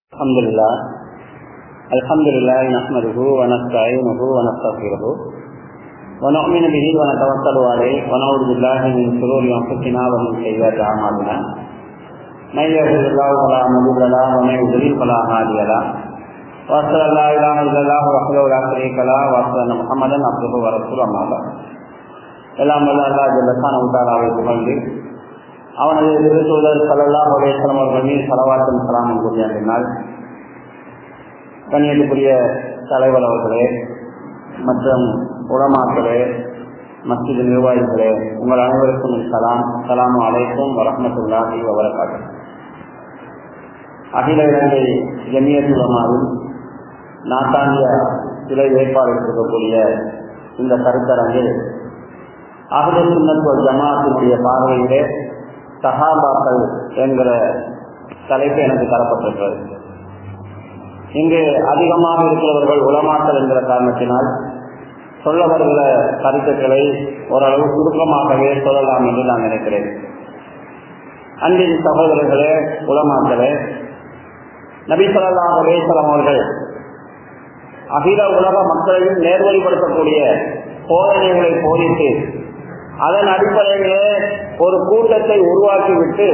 الحمد لله الحمد لله نحمده ونستعينه ونستغفره ونؤمن به ونتوكل عليه ونعوذ بالله من شرور انفسنا ومن سيئات اعمالنا من يهده الله فلا مضل له ومن يضلل فلا هادي له واشهد ان لا اله الا الله وحده لا شريك له واشهد ان محمدا عبده ورسوله اما بعد எல்லாம் வல்ல அல்லாஹ் ஜல்லஷான உத்தாலாவை புகழ்ந்து அவனது திருத்தூதர் சல்லல்லாஹு அலைஹி வஸல்லம் அவர்கள் மீது ஸலவாத்தும் ஸலாமும் கூறிய பின்னால் கண்ணியத்துக்குரிய தலைவர் அவர்களே மற்றும் உலமாக்களே மஸ்ஜித் நிர்வாகிகளே உங்கள் அனைவருக்கும் சலாம் சலாம் அலைக்கும் வரமத்துல்லாஹி வபரகாத்து அகில இலங்கை ஜமியத் உலமாவில் நாட்டாண்டிய சிலை ஏற்பாடு இருக்கக்கூடிய இந்த கருத்தரங்கில் அகல சுண்ணத்துவ ஜமாத்தினுடைய பார்வையிலே சஹாபாக்கள் என்கிற தலைப்பு எனக்கு தரப்பட்டிருக்கிறது இங்கு அதிகமாக இருக்கிறவர்கள் உலமாக்கல் என்கிற காரணத்தினால் சொல்ல வருகிற கருத்துக்களை ஓரளவு சுருக்கமாகவே சொல்லலாம் என்று நான் நினைக்கிறேன் அன்பின் சகோதரர்களே உலமாக்களே நபி சொல்லலாம் அலேஸ்வரம் அவர்கள் அகில உலக மக்களையும் நேர்வழிப்படுத்தக்கூடிய போதனைகளை போதித்து அதன் அடிப்படையிலே ஒரு கூட்டத்தை உருவாக்கிவிட்டு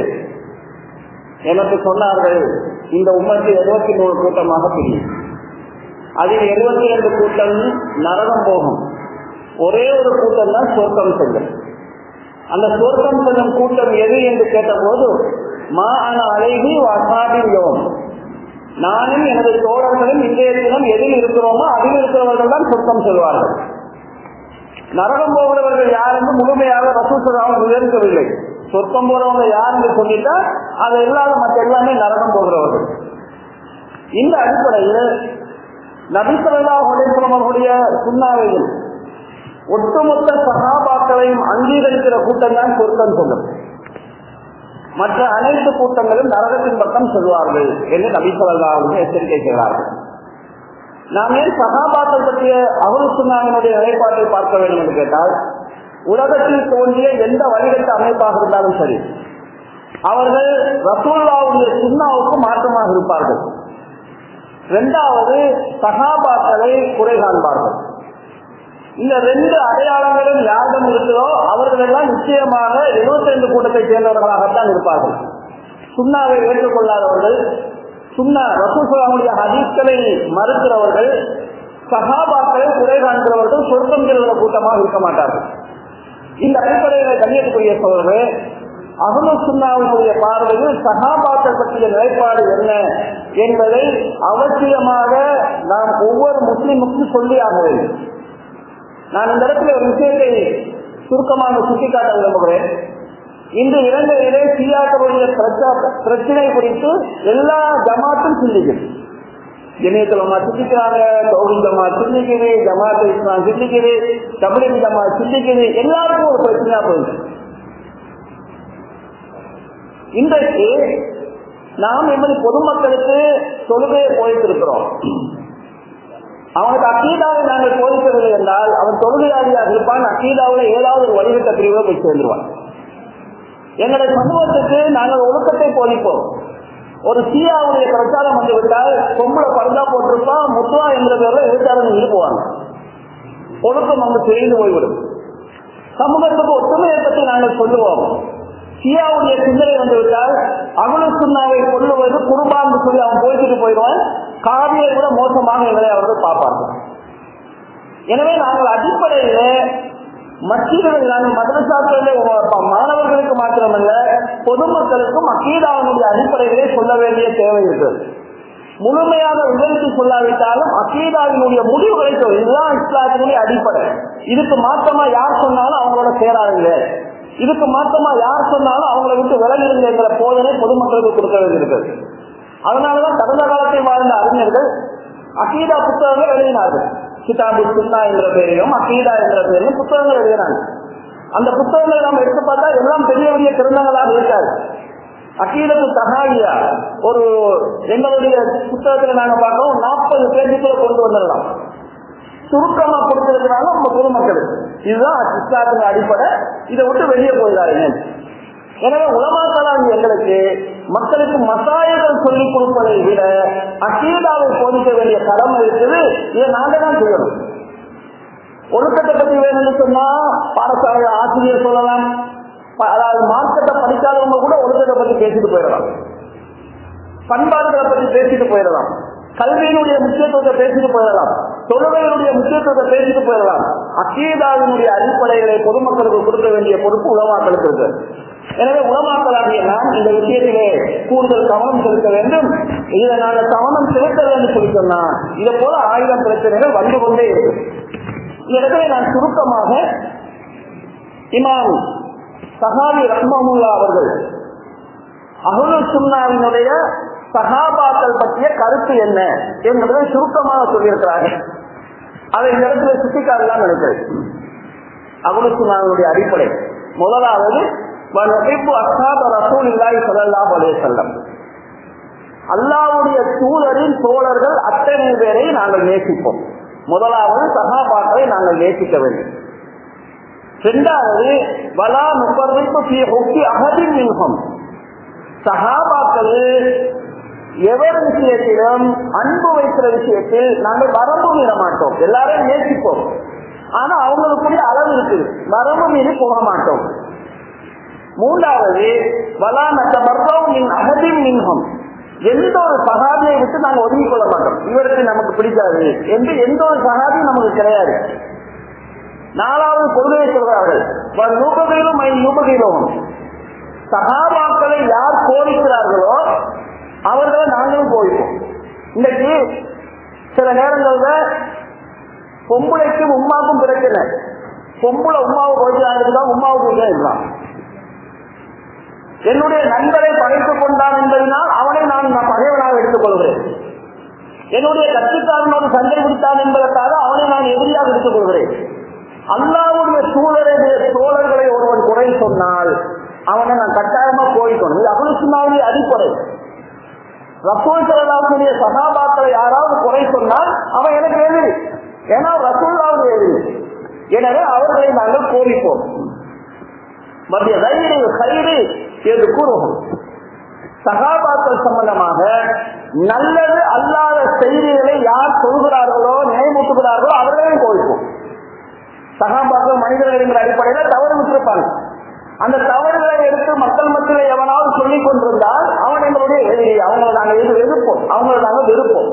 எனக்கு சொன்னார்கள் இந்த உம்மத்து எழுபத்தி மூணு கூட்டமாக பிரியும் அதில் எழுபத்தி ரெண்டு கூட்டம் நரகம் போகும் ஒரே ஒரு கூட்டம் தான் சொர்க்கம் செல்லும் அந்த சொர்க்கம் செல்லும் கூட்டம் எது என்று கேட்டபோது மா அன அழகி வாசாபியோம் நானும் எனது தோழர்களும் இன்றைய தினம் எதில் இருக்கிறோமோ அதில் இருக்கிறவர்கள் தான் சொர்க்கம் செல்வார்கள் நரகம் போகிறவர்கள் யார் என்று முழுமையாக ரசூசராக விவரிக்கவில்லை சொர்க்கம் போறவங்க யார் என்று சொல்லிட்டா அது இல்லாத மற்ற எல்லாமே நரகம் போகிறவர்கள் இந்த அடிப்படையில் நபிசல்லா உடைப்பவர்களுடைய சுண்ணாவையும் ஒட்டுமொத்த சகாபாக்களையும் அங்கீகரிக்கிற கூட்டம் தான் சொர்க்கம் சொல்லும் மற்ற அனைத்து கூட்டங்களும் நரகத்தின் பக்கம் சொல்வார்கள் என்று நபிசல்லாவுடைய எச்சரிக்கை செய்கிறார்கள் நாம் ஏன் சகாபாக்கள் பற்றிய அகுல் சுண்ணாவினுடைய நிலைப்பாட்டை பார்க்க வேண்டும் என்று கேட்டால் உலகத்தில் தோன்றிய எந்த வழிகட்ட அமைப்பாக இருந்தாலும் சரி அவர்கள் ரசூல்லாவுடைய சுண்ணாவுக்கு மாற்றமாக இருப்பார்கள் இரண்டாவது சகாபாக்களை குறை காண்பார்கள் இந்த ரெண்டு அடையாளங்களும் யாரிடம் இருக்கிறதோ அவர்கள் எல்லாம் நிச்சயமாக எழுபத்தி ஐந்து கூட்டத்தை சேர்ந்தவர்களாகத்தான் இருப்பார்கள் சுண்ணாவை ஏற்றுக்கொள்ளாதவர்கள் சுண்ணா ரசூசலாமுடைய ஹதீஸ்களை மறுக்கிறவர்கள் சகாபாக்களை குறை காண்கிறவர்கள் சொர்க்கம் செல்கிற கூட்டமாக இருக்க மாட்டார்கள் இந்த அடிப்படையில் கண்ணியத்துக்குரிய சோழர்கள் அகமது சுண்ணாவினுடைய பார்வையில் சகாபாக்கள் பற்றிய நிலைப்பாடு என்ன என்பதை அவசியமாக நாம் ஒவ்வொரு முஸ்லிமுக்கும் சொல்லி ஆக வேண்டும் நான் இந்த இடத்துல ஒரு விஷயத்தை சுருக்கமாக சுட்டிக்காட்ட விரும்புகிறேன் இன்று இலங்கையிலே சியாக்களுடைய பிரச்சனை குறித்து எல்லா ஜமாத்தும் சிந்திக்குது ஜமியத்துலமா சிந்திக்கிறாங்க தௌஹி ஜமா சிந்திக்குது ஜமாத் இஸ்லாம் சிந்திக்குது தமிழக ஜமா சிந்திக்குது எல்லாருக்கும் ஒரு பிரச்சனையா போயிடுச்சு இன்றைக்கு நாம் எமது பொதுமக்களுக்கு தொழுகையை போதித்திருக்கிறோம் அவனுக்கு அக்கீதாவை நாங்கள் போதிக்கவில்லை என்றால் அவன் தொழுகையாளியாக இருப்பான் அக்கீதாவில் ஏதாவது ஒரு வழிகட்ட பிரிவை போய் சேர்ந்துருவான் எங்களுடைய சமூகத்துக்கு நாங்கள் ஒழுக்கத்தை போதிப்போம் ஒரு சியாவுடைய பிரச்சாரம் வந்து விட்டால் பொம்பளை பருந்தா போட்டிருப்பான் முத்துவா என்ற பேர்ல எழுத்தாளர்கள் இருப்புவாங்க ஒழுக்கம் அங்கு தெரிந்து போய்விடும் சமூகத்துக்கு ஒற்றுமையை பற்றி நாங்கள் சொல்லுவோம் சியாவுடைய சிந்தனை வந்து விட்டால் அகுல சுண்ணாவை கொள்ளுவது குருபான்னு சொல்லி அவன் போய்கிட்டு போயிடுவான் காவியை விட மோசமாக எங்களை அவர்கள் பார்ப்பார்கள் எனவே நாங்கள் அடிப்படையில மற்றவர்கள் நாங்கள் மதரசாக்களில் மாணவர்களுக்கு மாத்திரமல்ல பொதுமக்களுக்கும் அக்கீதாவினுடைய அடிப்படைகளே சொல்ல வேண்டிய தேவை இருக்கிறது முழுமையாக விவரித்து சொல்லாவிட்டாலும் அக்கீதாவினுடைய முடிவுகளை சொல்லும் இதுதான் இஸ்லாத்தினுடைய அடிப்படை இதுக்கு மாற்றமா யார் சொன்னாலும் அவங்களோட சேராதுங்க இதுக்கு மாற்றமா யார் சொன்னாலும் அவங்களை விட்டு விலகிருங்க என்ற போதனை பொதுமக்களுக்கு கொடுக்க வேண்டியிருக்கிறது அதனாலதான் கடந்த காலத்தில் வாழ்ந்த அறிஞர்கள் அகீதா புத்தகங்கள் எழுதினார்கள் கிதாபு சுன்னா என்ற பெயரையும் அகீதா என்ற பெயரையும் புத்தகங்கள் எழுதினாங்க அந்த புத்தகங்களை நாம் எடுத்து பார்த்தா எல்லாம் பெரிய பெரிய கிரந்தங்களாக இருக்காது அகீதத்து தகாயியா ஒரு எங்களுடைய புத்தகத்துல நாங்க பார்க்கிறோம் நாற்பது பேஜுக்குள்ள கொண்டு வந்துடலாம் சுருக்கமா கொடுத்திருக்கிறாங்க நம்ம பொதுமக்களுக்கு இதுதான் இஸ்லாத்தின் அடிப்படை இதை விட்டு வெளியே போயிடாதீங்க எனவே உலமாக்கலாகி எங்களுக்கு மக்களுக்கு மசாயங்கள் சொல்லிக் கொடுப்பதை விட அக்கீதாவை போதிக்க வேண்டிய கடமை இருக்குது இதை நாங்க தான் செய்யணும் ஒழுக்கத்தை பத்தி வேணும்னு சொன்னா பாடசாலை ஆசிரியர் சொல்லலாம் ப- அதாவது மார்க்கத்தை படிக்காதவங்க கூட ஒழுக்கத்தை பத்தி பேசிட்டு போயிடலாம் பண்பாடுகளை பத்தி பேசிட்டு போயிடலாம் கல்வியினுடைய முக்கியத்துவத்தை பேசிட்டு போயிடலாம் தொழுகையினுடைய முக்கியத்துவத்தை பேசிட்டு போயிடலாம் அக்கீதாவினுடைய அடிப்படைகளை பொதுமக்களுக்கு கொடுக்க வேண்டிய பொறுப்பு உலமாக்களுக்கு இருக்கு எனவே உலமாக்களாகிய நாம் இந்த விஷயத்திலே கூடுதல் கவனம் செலுத்த வேண்டும் இதை நாங்கள் கவனம் செலுத்த வேண்டும் சொல்லி சொன்னா இதை போல ஆயிரம் பிரச்சனைகள் வந்து கொண்டே இருக்கு இந்த இடத்துல நான் சுருக்கமாக இமாம் சஹாபி ரஹ்மமுல்லா அவர்கள் அகுலு சுன்னாவினுடைய சகாபாக்கள் பற்றிய கருத்து என்ன என்பதை சுருக்கமாக சொல்லியிருக்கிறார்கள் அதை இந்த இடத்துல சுட்டிக்காரலாம் நினைக்கிறேன் அகுலு சுன்னாவினுடைய அடிப்படை முதலாவது வனஹிப்பு அஸ்ஹாப ரசூலில்லாஹி ஸல்லல்லாஹு அலைஹி வஸல்லம் அல்லாஹ்வுடைய தூதரின் தோழர்கள் அத்தனை பேரை நாங்கள் நேசிப்போம் முதலாவது சகாபாக்களை நாங்கள் நேசிக்க வேண்டும் இரண்டாவது வலா நுகர்விப்பு ஃபீ ஹுக்கி அஹதின் மின்ஹும் சகாபாக்கள் எவர் விஷயத்திலும் அன்பு வைக்கிற விஷயத்தில் நாங்கள் வரம்பு மீற மாட்டோம் எல்லாரையும் நேசிப்போம் ஆனா அவங்களுக்குரிய அளவு இருக்குது வரம்பு மீறி போக மாட்டோம் மூன்றாவது வலா நத்தமர்வம் மின் அகதின் மின்ஹும் எந்த ஒரு சகாபியை விட்டு நாங்க ஒதுங்கிக் கொள்ள மாட்டோம் இவருக்கு நமக்கு பிடிக்காது என்று எந்த ஒரு சகாபியும் நமக்கு கிடையாது நாலாவது கொள்கையை சொல்கிறார்கள் நூபகையிலும் நூபகையிலும் சகாபாக்களை யார் கோரிக்கிறார்களோ அவர்களை நாங்களும் கோரிப்போம் இன்னைக்கு சில நேரங்கள்ல பொம்பளைக்கும் உமாவுக்கும் பிரச்சனை பொம்பளை உமாவை கோரிக்கிறாங்க உமாவுக்கு இருக்கலாம் என்னுடைய நண்பரை பகைத்துக் கொண்டான் என்பதனால் அவனை நான் நான் பகைவனாக எடுத்துக் கொள்கிறேன் என்னுடைய கட்சிக்காரனோடு சண்டை பிடித்தான் என்பதற்காக அவனை நான் எதிரியாக எடுத்துக் கொள்கிறேன் அல்லாவுடைய சூழலுடைய தோழர்களை ஒருவன் குறை சொன்னால் அவனை நான் கட்டாயமா கோரிக்கணும் இது அபுலுசுமாவுடைய அடிப்படை ரசூல் சலாவுடைய சகாபாக்களை யாராவது குறை சொன்னால் அவன் எனக்கு எதிரி ஏன்னா ரசூல்லாவுடைய எதிரி எனவே அவர்களை நாங்கள் கோரிப்போம் மத்திய தைரிய கயிறு என்று கூறுவோம் சகாபாக்கள் சம்பந்தமாக நல்லது அல்லாத செய்திகளை யார் சொல்கிறார்களோ நினைமூட்டுகிறார்களோ அவர்களையும் கோரிப்போம் சகாபாக்கள் மனிதர்கள் என்கிற அடிப்படையில் தவறு விட்டிருப்பாங்க அந்த தவறுகளை எடுத்து மக்கள் மத்தியில் எவனாவது சொல்லிக் கொண்டிருந்தால் அவன் எங்களுடைய எதிரி அவங்களை நாங்கள் எது எதிர்ப்போம் அவங்களை நாங்கள் வெறுப்போம்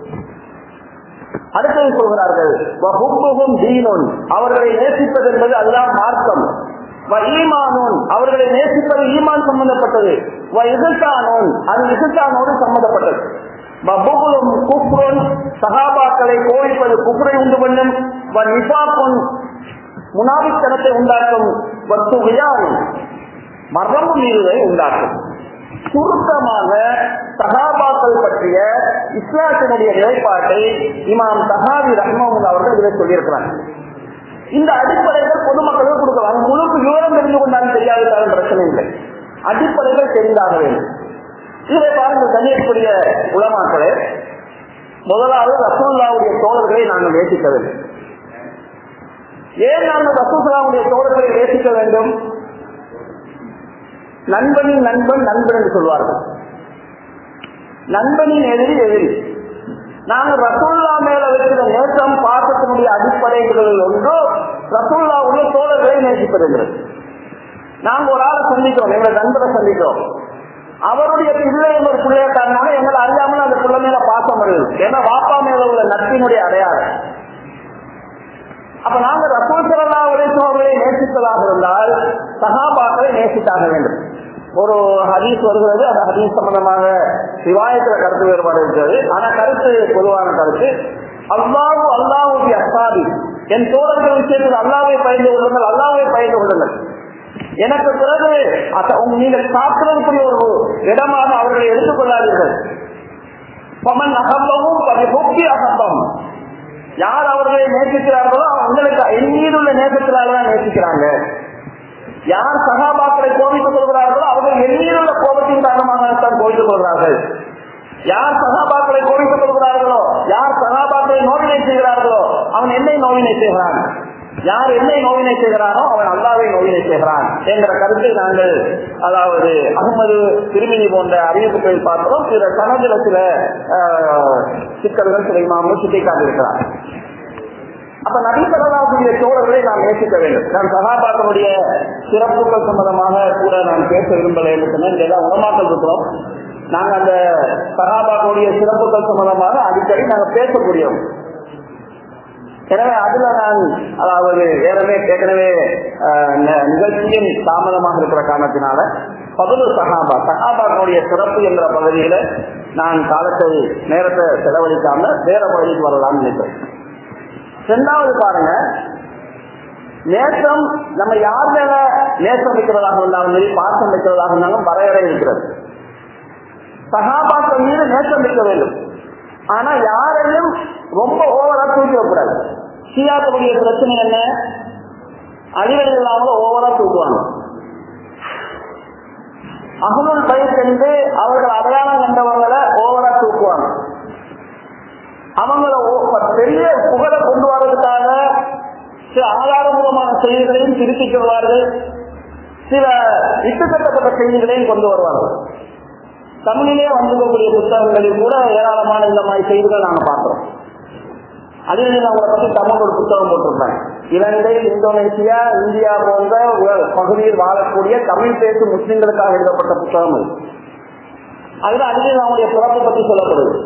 அடுத்தது சொல்கிறார்கள் வஹுப்புஹும் தீனுன் அவர்களை நேசிப்பது என்பது அதுதான் மார்க்கம் வ ஈமானூன் அவர்களை நேசிப்பது ஈமான் சம்பந்தப்பட்டது வ இசுசானூன் அது இசுசானோடு சம்பந்தப்பட்டது வபுகுலும் குப்ருன் சகாபாக்களை கோரிப்பது குப்ரை உண்டு பண்ணும் வ நிசாப்புன் முனாபித்தனத்தை உண்டாக்கும் வத்து வியாவும் மரபு மீறுதை உண்டாக்கும் சுருக்கமாக சகாபாக்கள் பற்றிய இஸ்லாத்தினுடைய நிலைப்பாட்டை இமாம் சஹாபி ரஹ்மன் அவர்கள் இதை சொல்லியிருக்கிறாங்க இந்த அடிப்படைகள் பொதுமக்களுக்கு கொடுக்கலாம் முழுக்கு விவரம் தெரிந்து கொண்டாலும் தெரியாவிட்டாலும் பிரச்சனை இல்லை அடிப்படைகள் தெரிந்தாக வேண்டும் இதை பாருங்கள் தனியக்கூடிய உலமாக்களே முதலாவது ரசூல்லாவுடைய தோழர்களை நாங்கள் நேசிக்க வேண்டும் ஏன் நாங்கள் ரசூல்லாவுடைய தோழர்களை நேசிக்க வேண்டும் நண்பனின் நண்பன் நண்பன் என்று சொல்வார்கள் நண்பனின் எதிரி எதிரி நாங்கள் ரசூல்லா மேல வைக்கிற நேசம் பாசத்தினுடைய அடிப்படைகளில் ஒன்று ரசூல்லாவுடைய தோழர்களை நேசிப்பது நாங்க ஒரு ஆளை சந்திக்கிறோம் எங்களை நண்பரை சந்திக்கிறோம் அவருடைய பிள்ளை ஒரு பிள்ளையக்காரனால எங்களை அறியாமல் அந்த பிள்ளை மேல பாசம் வருது ஏன்னா வாப்பா மேல உள்ள நட்பினுடைய அடையாளம் அப்ப நாங்க ரசூல் சல்லா உரைசோர்களை நேசிப்பதாக இருந்தால் சகாபாக்களை நேசித்தாக வேண்டும் ஒரு ஹதீஸ் வருகிறது அந்த ஹதீஸ் சம்பந்தமாக விவாயத்துல கருத்து வேறுபாடு இருக்கிறது ஆனா கருத்து பொதுவான கருத்து அல்லாஹு அல்லாஹுடைய அசாதி என் தோழர்கள் விஷயத்தில் அல்லாவை பயந்து கொள்ளுங்கள் அல்லாவை பயந்து கொள்ளுங்கள் எனக்கு பிறகு அத- உங்க- நீங்கள் சாப்பிடுறதுக்குரிய ஒரு இடமாக அவர்களை எடுத்துக்கொள்ளாதீர்கள் பமன் அகம்பமும் பதி அகம்பம் யார் அவர்களை நேசிக்கிறார்களோ அவங்களுக்கு என் மீது உள்ள நேசத்தினால்தான் நேசிக்கிறாங்க யார் சகாபாக்களை கோபித்துக் கொள்கிறார்களோ அவர்கள் என் மீது உள்ள கோபத்தின் காரணமாகத்தான் கோபித்துக் கொள்கிறார்கள் யார் சகாபாக்களை கோபித்துக் கொள்கிறார்களோ யார் சகாபாக்களை நோவினை செய்கிறார்களோ அவன் என்னை நோவினை செய்கிறான் யார் என்னை நோயினை செய்கிறானோ அவன் அல்லாவை நோயினை செய்கிறான் என்கிற கருத்தை நாங்கள் அதாவது அகமது திருமினி போன்ற அறிவிப்புகளில் பார்த்தோம் சில சனதில சில ஆஹ், சிக்கல்கள் சில இமாமும் சுட்டிக்காட்டியிருக்கிறார் அப்ப நபிசரலாவுடைய தோழர்களை நாம் நேசிக்க வேண்டும் நான் சகாபாக்களுடைய சிறப்புகள் சம்பந்தமாக கூட நான் பேச விரும்பலை என்று சொன்னேன் இதெல்லாம் உணமாக்கல் இருக்கிறோம் நாங்க அந்த சகாபாக்களுடைய சிறப்புகள் சம்பந்தமாக அடிக்கடி நாங்க பேசக்கூடியோம் எனவே அதுல நான் அதாவது ஏற்கனவே ஏற்கனவே ஆஹ், ந- நிகழ்ச்சியும் தாமதமாக இருக்கிற காரணத்தினால பதினு சஹாபா சஹாபாக்களுடைய சிறப்பு என்ற பகுதியில நான் காலத்தை நேரத்தை செலவழிக்காம வேற பகுதிக்கு வரலாம்னு நினைக்கிறேன் ரெண்டாவது பாருங்க நேசம் நம்ம யார் மேல நேசம் வைக்கிறதாக இருந்தாலும் சரி பாசம் வைக்கிறதாக இருந்தாலும் வரையறை இருக்கிறது சகாபாக்கள் மீது நேசம் வைக்க வேண்டும் ஆனா யாரையும் ரொம்ப ஓவரா தூக்கி கூடாது ஷியாக்களுடைய பிரச்சனை என்ன அழிவடை இல்லாமல் ஓவரா தூக்குவாங்க அகமுல் பயிர் என்று அவர்கள் அடையாளம் கண்டவங்களை ஓவரா தூக்குவாங்க அவங்கள ஓ- பெரிய புகழை கொண்டு வர்றதுக்காக சில ஆதாரபூர்வமான செய்திகளையும் திருத்திக் கொள்வார்கள் சில இட்டுக்கட்டப்பட்ட செய்திகளையும் கொண்டு வருவார்கள் தமிழிலே வந்திருக்கக்கூடிய புத்தகங்களில் கூட ஏராளமான இந்த மாதிரி செய்திகள் நாங்க பார்க்கிறோம் அதில் அவங்களை பத்தி தமிழ் ஒரு புத்தகம் போட்டிருப்பாங்க இலங்கை இந்தோனேசியா இந்தியா போன்ற உலக பகுதியில் வாழக்கூடிய தமிழ் பேசும் முஸ்லிம்களுக்காக எழுதப்பட்ட புத்தகம் அது அதுல அதில் அவங்களுடைய பிறப்பை பற்றி சொல்லப்படுது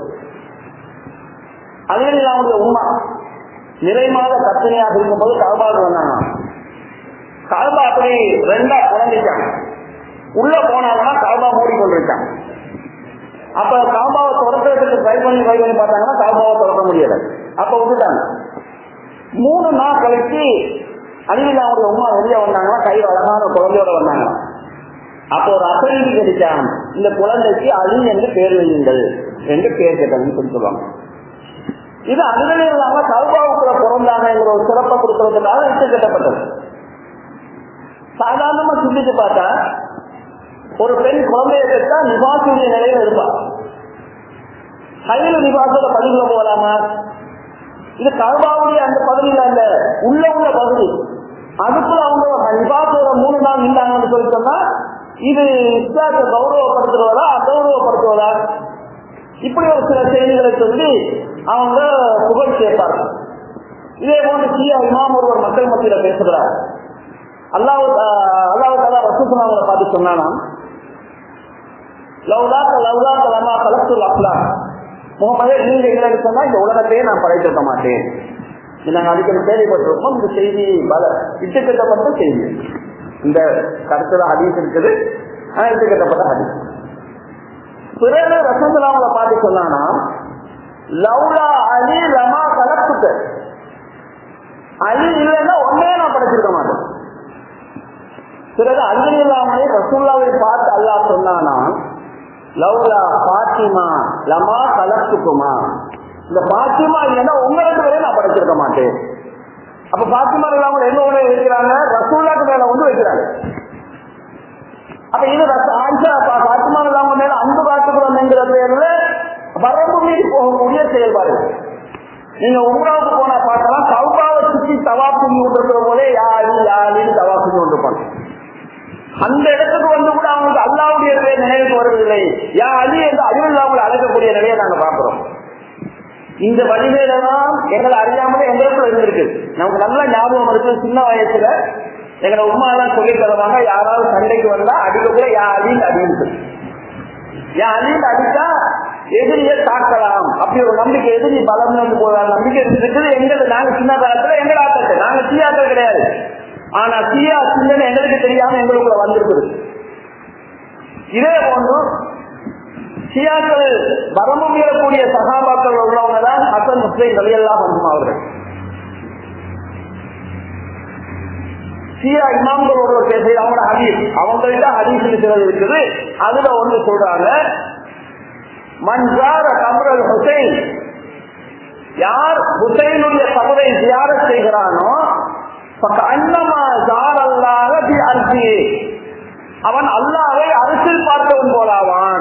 அதில் அவங்களுடைய உண்மை நிறை மாத கற்பனையாக இருக்கும்போது கல்பாவுக்கு வந்தாங்க கல்பா அப்படி ரெண்டா குழந்தைட்டாங்க உள்ள போனாங்கன்னா காபா மூடி கொண்டிருக்காங்க அப்ப காபாவை திறக்கிறதுக்கு ட்ரை பண்ணி ட்ரை பண்ணி பார்த்தாங்கன்னா காபாவை திறக்க முடியல அப்ப விட்டுட்டாங்க மூணு நாள் கழிச்சு அழிவில் அவங்க உமா வெளியே வந்தாங்கன்னா கையில் அழகான குழந்தையோட வந்தாங்க அப்போ ஒரு அசைவி கிடைச்சான் இந்த குழந்தைக்கு அழி என்று பேர் வையுங்கள் என்று பேர் கேட்டாங்கன்னு சொல்லி சொல்லுவாங்க இது அதுவே இல்லாம கல்பாவுக்குள்ள பிறந்தாங்கிற ஒரு சிறப்பை கொடுக்கறதுக்காக இட்டு கட்டப்பட்டது சாதாரணமா சிந்திச்சு பார்த்தா ஒரு பெண் குழந்தைய பெற்றா நிவாசுடைய நிலையில இருப்பா கையில நிவாசல பள்ளிக்குள்ள போகலாமா இது கல்பாவுடைய அந்த பகுதியில் அந்த உள்ள உள்ள பகுதி அதுக்குள்ள அவங்க நிவாசோட மூணு நாள் நின்றாங்கன்னு சொல்லி சொன்னா இது இஸ்லாத்தை கௌரவப்படுத்துறதா அகௌரவப்படுத்துவதா இப்படி ஒரு சில செய்திகளை சொல்லி அவங்க புகழ் சேர்ப்பார்கள் இதே போன்று சியா இமாம் ஒருவர் மக்கள் மத்தியில பேசுகிறார் அல்லாஹ் அல்லாஹ் தாலா ரசூசன் அவங்களை பார்த்து சொன்னானா லவ்லாக்க லவ்லாக்க லமா கலத்துல் அப்லா முகமதே நீங்க இல்லைன்னு சொன்னா இந்த உலகத்தையே நான் படைத்திருக்க மாட்டேன் இது நாங்க அடிக்கடி கேள்விப்பட்டிருக்கோம் இந்த செய்தி பல இட்டுக்கட்டப்பட்ட செய்தி இந்த கருத்துல ஹதீஸ் இருக்குது ஆனா இட்டுக்கட்டப்பட்ட ஹதீஸ் பிறகு ரசகுல்லாமலை பார்த்து சொன்னானா லவ்லா அலி லமா கலப்புக்கு அலி இல்லைன்னா ஒன்னே நான் படைச்சிருக்க மாட்டேன் பிறகு அலி இல்லாமலே ரசூல்லாவை பார்த்து அல்லாஹ் சொன்னானா லவ்லா பாத்திமா லமா கலப்புக்குமா இந்த பாத்திமா இல்லைன்னா உங்க ரெண்டு பேரையும் நான் படைச்சிருக்க மாட்டேன் அப்ப பாத்திமா இல்லாமல் என்ன ஒண்ணு வைக்கிறாங்க ரசூல்லாக்கு மேல வந்து வைக்கிறாங்க அப்ப இது ரச- ஆயிஷா பா- பாத்திமா இல்லாம மேல அன்பு காட்டுகிறோம் என்கிற பேர்ல வரம்பு மீறி போகக்கூடிய செயல்பாடு நீங்க உம்ராவுக்கு போனா பார்க்கலாம் கவுபாவை சுத்தி தவா செஞ்சு கொண்டிருக்கிற போதே யாரு யாருன்னு தவா செஞ்சு கொண்டிருப்பாங்க அந்த இடத்துக்கு வந்து கூட அவங்களுக்கு அல்லாவுடைய பேர் நினைவுக்கு வருவதில்லை யா அலி என்று அறிவில்லாமல் அழைக்கக்கூடிய நிலையை நாங்க பார்க்கிறோம் இந்த வழிவேலாம் எங்களை அறியாமலே எங்களுக்குள்ள இருந்திருக்கு நமக்கு நல்ல ஞாபகம் இருக்கு சின்ன வயசுல எங்களை உமா எல்லாம் சொல்லி தருவாங்க யாராவது சண்டைக்கு வந்தா அடிக்கக்கூட யா அலின்னு அடின்னு யா அலின்னு அடிச்சா எதிரியை தாக்கலாம் அப்படி ஒரு நம்பிக்கை எதிரி பலம் வந்து போதால் நம்பிக்கை இருக்குது எங்களுக்கு நாங்க சின்ன காலத்துல எங்களை ஆட்டத்தை நாங்க தீயாக்கள் கிடையாது ஆனா தீயா சிந்தனை எங்களுக்கு தெரியாம எங்களுக்குள்ள வந்திருக்குது இதே போன்று ஷியாக்கள் வரம்பு மீறக்கூடிய சகாபாக்கள் உள்ளவங்க தான் ஹசன் முஸ்லிம் வழியெல்லாம் வந்துமா அவர்கள் ஷியா இமாம்களோட பேசி அவங்களோட ஹதீஸ் அவங்கள்ட்ட ஹதீஸ் இருக்கிறது இருக்குது அதுல ஒன்று சொல்றாங்க மன்சார கபரல் ஹுசைன் யார் ஹுசைனுடைய கபரை தியார செய்கிறானோ அன்னமா ஜார் அல்லாத அரிசி அவன் அல்லாவை அரசில் பார்த்தவன் போலாவான்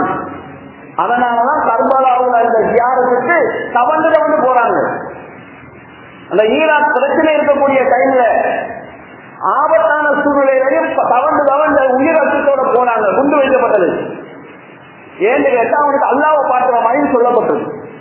அதனாலதான் கர்பலாவுல இந்த தியாரத்துக்கு கவர்ந்து கவர்ந்து போறாங்க அந்த ஈராக் பிரச்சனை இருக்கக்கூடிய டைம்ல ஆபத்தான சூழ்நிலையிலையும் தவண்டு தவண்டு உயிர் அச்சத்தோட போனாங்க குண்டு வைக்கப்பட்டது ஏன்னு கேட்டா அவனுக்கு அல்லாவை பார்க்கிற மாதிரி சொல்லப்பட்டது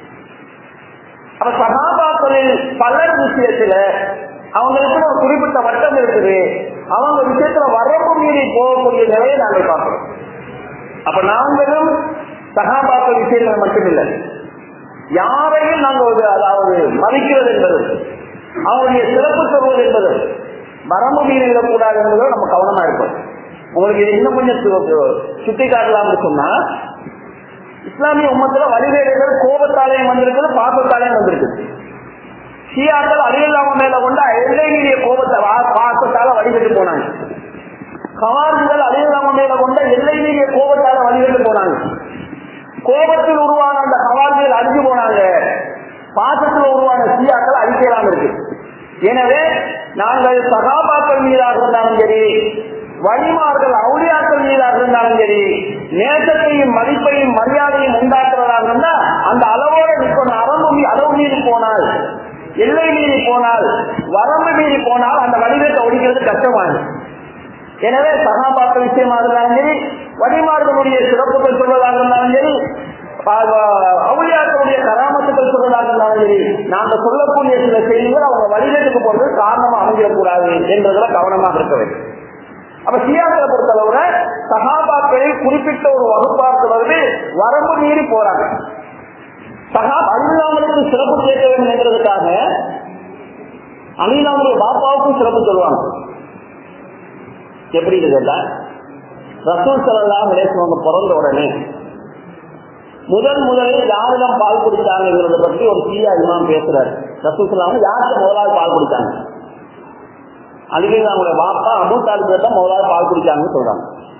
அப்ப சகாபாக்களில் பலர் விஷயத்துல அவங்களுக்கு ஒரு குறிப்பிட்ட வட்டம் இருக்குது அவங்க விஷயத்துல வரம்பு மீறி போகக்கூடிய நிலையை நாங்கள் பார்க்கிறோம் அப்ப நாங்களும் சகாபாக்கள் விஷயங்கள் மட்டுமில்லை யாரையும் நாங்கள் ஒரு அதாவது மதிக்கிறது என்பது அவங்களுடைய சிறப்பு சொல்வது என்பது வரம்பு மீறி விடக்கூடாது என்பதில் நம்ம கவனமா இருப்போம் உங்களுக்கு இது இன்னும் கொஞ்சம் சுட்டி காட்டலாம்னு சொன்னா இஸ்லாமிய உம்மத்துல வழிவேடுகள் கோபத்தாலையும் வந்திருக்குது பாசத்தாலையும் வந்திருக்குது ஷியாக்கள் அழியில்லாம மேல கொண்ட எல்லை மீறிய கோபத்தை பாசத்தால வழிபட்டு போனாங்க கவார்ஜிகள் அழியில்லாம மேல கொண்ட எல்லை மீறிய கோபத்தால வழிபட்டு போனாங்க கோபத்தில் உருவான அந்த கவார்ஜிகள் அழிஞ்சு போனாங்க பாசத்தில் உருவான ஷியாக்கள் அழிக்கலாம் இருக்கு எனவே நாங்கள் சகாபாக்கள் மீதாக இருந்தாலும் சரி வழிமார்கள் அவுளியாக்கள் மீதாக இருந்தாலும் சரி நேசத்தையும் மதிப்பையும் மரியாதையும் உண்டாக்குறதாக இருந்தா அந்த அளவோட நிற்கணும் அரம்பு அளவு மீறி போனால் எல்லை மீறி போனால் வரம்பு மீறி போனால் அந்த வடிவத்தை ஒழிக்கிறது கஷ்டமானது எனவே சகாபாக்கள் விஷயமாக இருந்தாலும் சரி வழிமார்களுடைய சிறப்புகள் சொல்வதாக இருந்தாலும் சரி அவுளியாக்களுடைய கராமத்துக்கள் சொல்வதாக இருந்தாலும் சரி நாங்க சொல்லக்கூடிய சில செய்திகள் அவங்க வழிநெட்டுக்கு போறது காரணமா அமைஞ்சிடக்கூடாது என்றதுல கவனமாக இருக்க வேண்டும் அப்ப சியாக்களை பொறுத்தளவுல சகாபாக்களில் குறிப்பிட்ட ஒரு வகுப்பாக்குவது வரம்பு மீறி போறாங்க சகா அலிலாமலுக்கு சிறப்பு கேட்க வேண்டும் என்றதுக்காக அலிலாமுடைய பாப்பாவுக்கும் சிறப்பு சொல்லுவாங்க எப்படி கேட்டா ரசூல் சலாம் அவங்க பிறந்த உடனே முதல் முதலில் யாரிடம் பால் குடித்தாங்கிறத பற்றி ஒரு சீயா இமாம் பேசுறாரு ரசூல் சலாம் யாருக்கு முதலாவது பால் குடித்தாங்க அலிகள் அவங்கள வாப்பா அபு தாலிபர் தான் முதலாவது பால் குடிச்சாங்கன்னு சொல்றாங்க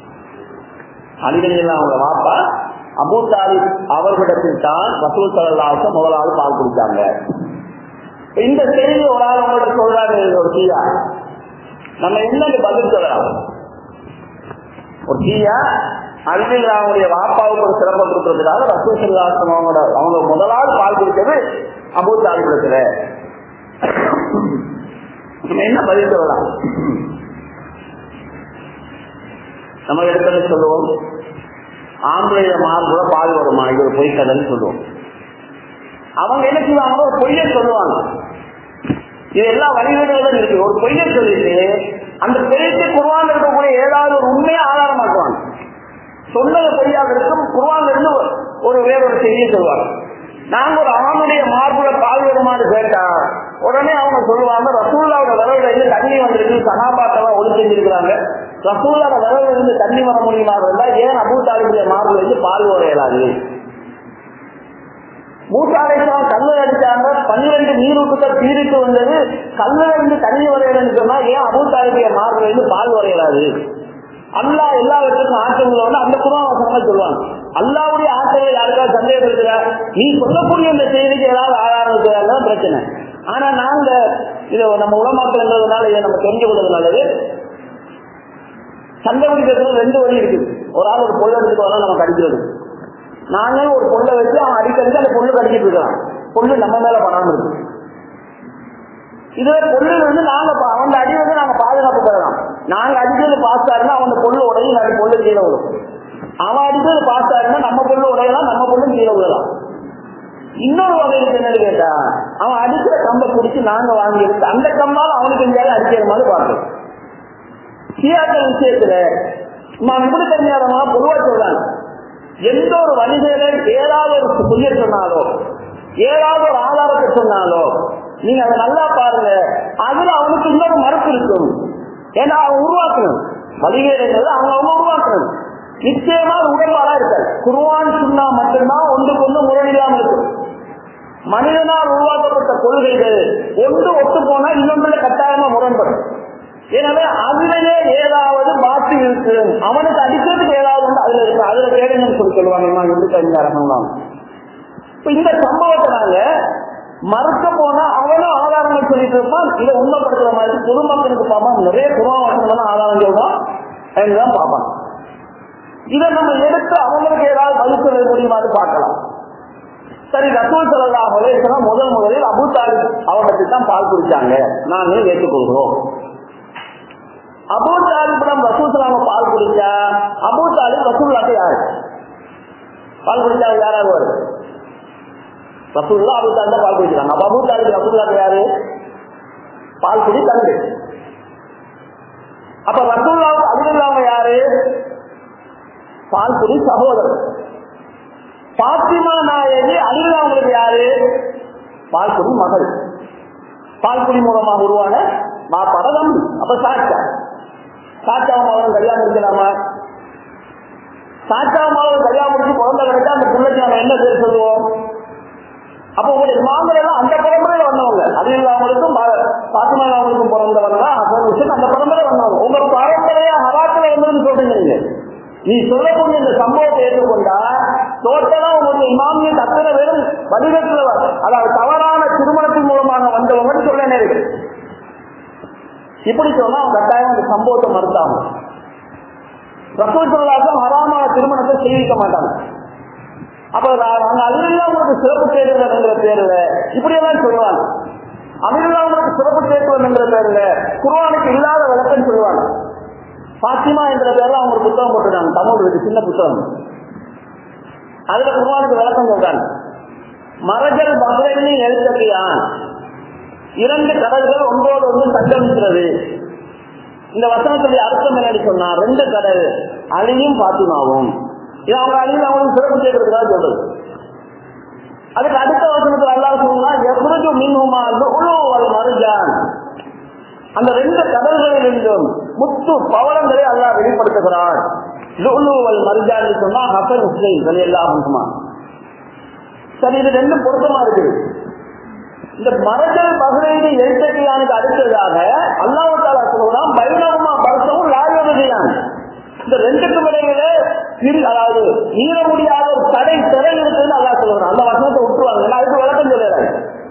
அலிகள் அவங்கள வாப்பா அபு தாலிப் அவர்களிடத்தில் தான் ரசூல் சலாவுக்கு முதலாவது பால் குடிச்சாங்க இந்த செய்தி ஒரு ஆள் உங்கள்கிட்ட சொல்றாரு ஒரு சீயா நம்ம என்னன்னு பதில் சொல்லலாம் ஒரு சீயா அலிகள் அவங்களுடைய வாப்பாவுக்கு ஒரு சிறப்பை கொடுக்கறதுக்காக ரசூல் சல்லாசம் அவங்களோட அவங்க முதலாவது பால் குடிச்சது அபு தாலிபுரத்துல நம்ம என்ன பதில் சொல்லலாம் நம்ம இடத்துல சொல்லுவோம் ஆம்பளைய மார்புல பால் வருமா இது ஒரு பொய் கதைன்னு சொல்லுவோம் அவங்க என்ன செய்வாங்க ஒரு பொய்ய சொல்லுவாங்க இது எல்லா வழிகளும் இருக்கு ஒரு பொய்ய சொல்லிட்டு அந்த பெருத்து குருவான் இருக்கக்கூடிய ஏதாவது ஒரு உண்மையை ஆதாரமாக்குவாங்க சொன்னது பொய்யாக இருக்கும் குருவான் இருந்து ஒரு வேறொரு செய்தியை சொல்லுவாங்க நாங்க ஒரு ஆணுடைய மார்புல பால் வருமானு கேட்டா உடனே அவங்க சொல்லுவாங்க ரசூல்லாவோட விரவுல இருந்து தண்ணி வந்திருக்கு சகாபாத்தெல்லாம் ஒளி செஞ்சிருக்கிறாங்க ரசூல்லாவோட விரவுல இருந்து தண்ணி வர முடியுமா இருந்தா ஏன் அபூ தாலிபுடைய மார்புல இருந்து பால் வர இயலாது மூட்டாளைக்கு கல்லு அடிச்சாங்க பன்னிரண்டு நீரூட்டுகள் தீரிட்டு வந்தது கல்லுல இருந்து தண்ணி வரையலன்னு சொன்னா ஏன் அபூ தாலிபுடைய மார்புல இருந்து பால் வர இயலாது அல்லா எல்லாவற்றுக்கும் ஆற்றல் உள்ளவங்க அந்த குருவாசனங்கள் சொல்லுவாங்க அல்லாவுடைய ஆற்றலை யாருக்காவது சந்தேகம் இருக்கிறா நீ சொல்லக்கூடிய இந்த செய்திக்கு ஏதாவது ஆதாரம் இருக்கிறதா பிரச்சனை ஆனா நாங்க இதை நம்ம உலமாக்கல்ன்றதுனால இதை நம்ம தெரிஞ்சு கொள்வது நல்லது சண்டை பிடிக்கிறது ரெண்டு வழி இருக்கு ஒரு ஆள் ஒரு பொருள் எடுத்துட்டு வரலாம் நம்ம கடிக்கிறது நானே ஒரு பொருளை வச்சு அவன் அடிக்கிறது அந்த பொருள் கடிக்கிட்டு இருக்கான் பொருள் நம்ம மேல பண்ணாம இருக்கு இதுவே பொருள் வந்து நாங்க அவன் அடி வந்து நாங்க பாதுகாப்பு பெறலாம் நாங்க அடிக்கிறது பாஸ்டாருன்னா அவன் பொருள் உடையும் நாலு பொருள் கீழே விடும் அவன் அடிக்கிறது பாஸ்டாருன்னா நம்ம பொருள் உடையலாம் நம்ம பொருளும் கீழே விடலாம் இன்னொரு வகையில் என்னன்னு கேட்டா அவன் அடிக்கிற கம்பை பிடிச்சி நாங்க வாங்கி இருந்து அந்த கம்பால் அவனுக்கு எங்கேயாவது அடிக்கிற மாதிரி பார்க்கணும் சியாக்கள் விஷயத்துல நான் இப்படி தெரிஞ்சாதவங்க பொதுவா சொல்றாங்க எந்த ஒரு வழிகையில ஏதாவது ஒரு புரிய சொன்னாலோ ஏதாவது ஒரு ஆதாரத்தை சொன்னாலோ நீங்க அதை நல்லா பாருங்க அதுல அவனுக்கு இன்னொரு மறுப்பு இருக்கும் ஏன்னா அவன் உருவாக்கணும் வழிகைகள் அவங்க அவங்க உருவாக்கணும் நிச்சயமா அது உடன்பாடா இருக்காது குருவான் சுண்ணா மட்டும்தான் ஒன்றுக்கு ஒன்று முரணில்லாம இருக்கும் மனிதனால் உருவாக்கப்பட்ட கொள்கைகள் ஒன்று ஒத்து போனா இன்னொன்றுல கட்டாயமா முரண்படும் எனவே அதுலயே ஏதாவது மாற்றி இருக்கு அவனுக்கு அடிக்கிறதுக்கு ஏதாவது உண்டு அதுல இருக்கு அதுல தேடணும்னு சொல்லி சொல்லுவாங்க எப்படி தெரிஞ்சாரணும் இந்த சம்பவத்தை நாங்க மறுக்க போனா அவனும் ஆதாரங்கள் சொல்லிட்டு இருப்பான் இதை உண்மைப்படுத்துற மாதிரி பொதுமக்களுக்கு பார்ப்பான் நிறைய குருவாசனம் ஆதாரம் சொல்றான் தான் பார்ப்பான் இதை நம்ம எடுத்து அவங்களுக்கு ஏதாவது பதில் சொல்ல முடியுமான்னு பார்க்கலாம் சரி ரசூல் சல்லா அலேசனம் முதல் முதலில் அபு தாலிப் அவர்களுக்கு தான் பால் குடிச்சாங்க நாங்கள் ஏற்றுக்கொள்கிறோம் அபு தாலிபிடம் ரசூல் சலாம பால் குடிச்சா அபு தாலிப் ரசூல்லாக்கு யாரு பால் குடிச்சா யாராவது வரும் ரசூல்லா அபு தாலிப் பால் குடிக்கிறாங்க அப்ப அபு தாலிப் ரசூல்லாக்கு யாரு பால் குடி தந்து அப்ப ரசூல்லாவுக்கு அது இல்லாம யாரு பால் குடி சகோதரர் பாத்திமா நாயகி அருள் அவங்களுக்கு யாரு பால்குடி மகள் பால்குடி மூலமாக உருவான மாப்பாட தம்பி அப்ப சாச்சா சாச்சாவும் அவரும் கல்யாணம் முடிக்கலாமா சாச்சாவும் அவரும் கல்யாணம் முடிச்சு குழந்தை கிடைச்சா அந்த பிள்ளைக்கு நம்ம என்ன பேர் சொல்லுவோம் அப்ப உங்களுடைய மாங்கள் எல்லாம் அந்த பரம்பரையில வந்தவங்க அருள் அவங்களுக்கும் பாத்திமா அவங்களுக்கும் பிறந்தவங்க தான் அந்த பரம்பரை வந்தவங்க உங்க பரம்பரையா ஹராத்துல இருந்ததுன்னு சொல்றீங்க நீங்க நீ சொல்லக்கூடிய இந்த சம்பவத்தை ஏற்றுக்கொண்டா டோட்டலா உங்களுக்கு இமாமிய அத்தனை பேரும் வடிவத்தில் அதாவது தவறான திருமணத்தின் மூலமாக வந்தவங்க சொல்ல நேருக்கு இப்படி சொன்னா அவன் கட்டாயம் அந்த சம்பவத்தை மறுத்தாங்க ரசூல் சொல்லாக்கும் ஹராமான திருமணத்தை செய்திருக்க மாட்டாங்க அப்ப நாங்க அதிலெல்லாம் உங்களுக்கு சிறப்பு தேடுவதுங்கிற பேர்ல இப்படி எல்லாம் சொல்லுவாங்க அதிலெல்லாம் உங்களுக்கு சிறப்பு தேடுவதுங்கிற பேர்ல குருவானுக்கு இல்லாத விளக்கம் சொல்லுவாங்க பாத்திமா என்ற பேர்ல அவங்க ஒரு புத்தகம் போட்டிருக்காங்க தமிழ் இருக்கு சின்ன புத்தகம் அதுல குருவானுக்கு விளக்கம் சொல்றாங்க மரஜல் பகரணி எழுத்தகையான் இரண்டு கடல்கள் ஒன்றோடு ஒன்று சங்கமிக்கிறது இந்த வசனத்துடைய அர்த்தம் என்னன்னு சொன்னா ரெண்டு கடல் அழியும் பாத்திமாவும் இது அவங்க அழியில் அவங்களுக்கு சிறப்பு கேட்கறதுக்காக சொல்றது அதுக்கு அடுத்த வசனத்தில் அல்லாஹ் சொன்னா எவ்வளவு மின்ஹுமா உழவு மருஜான் அந்த ரெண்டு கடல்களிலிருந்தும் முத்து பவளங்களை அல்லாஹ் வெளிப்படுத்துகிறான் லுலுவல் மருஜான் சொன்னா ஹசன் ஹுசைன் வெளி எல்லாம் சரி இது ரெண்டும் பொருத்தமா இருக்கு இந்த மரஜல் பகுதியை எழுத்தகையானுக்கு அடுத்ததாக அல்லாஹால சொல்லுவான் பைரவமா பரசவும் லாயோதையான் இந்த ரெண்டுக்கும் இடையில பிரி அதாவது ஈர முடியாத ஒரு தடை திரை இருக்குன்னு அல்லா சொல்லுவான் அந்த வசனத்தை விட்டுருவாங்க அதுக்கு விளக்கம் சொல்லுறாங்க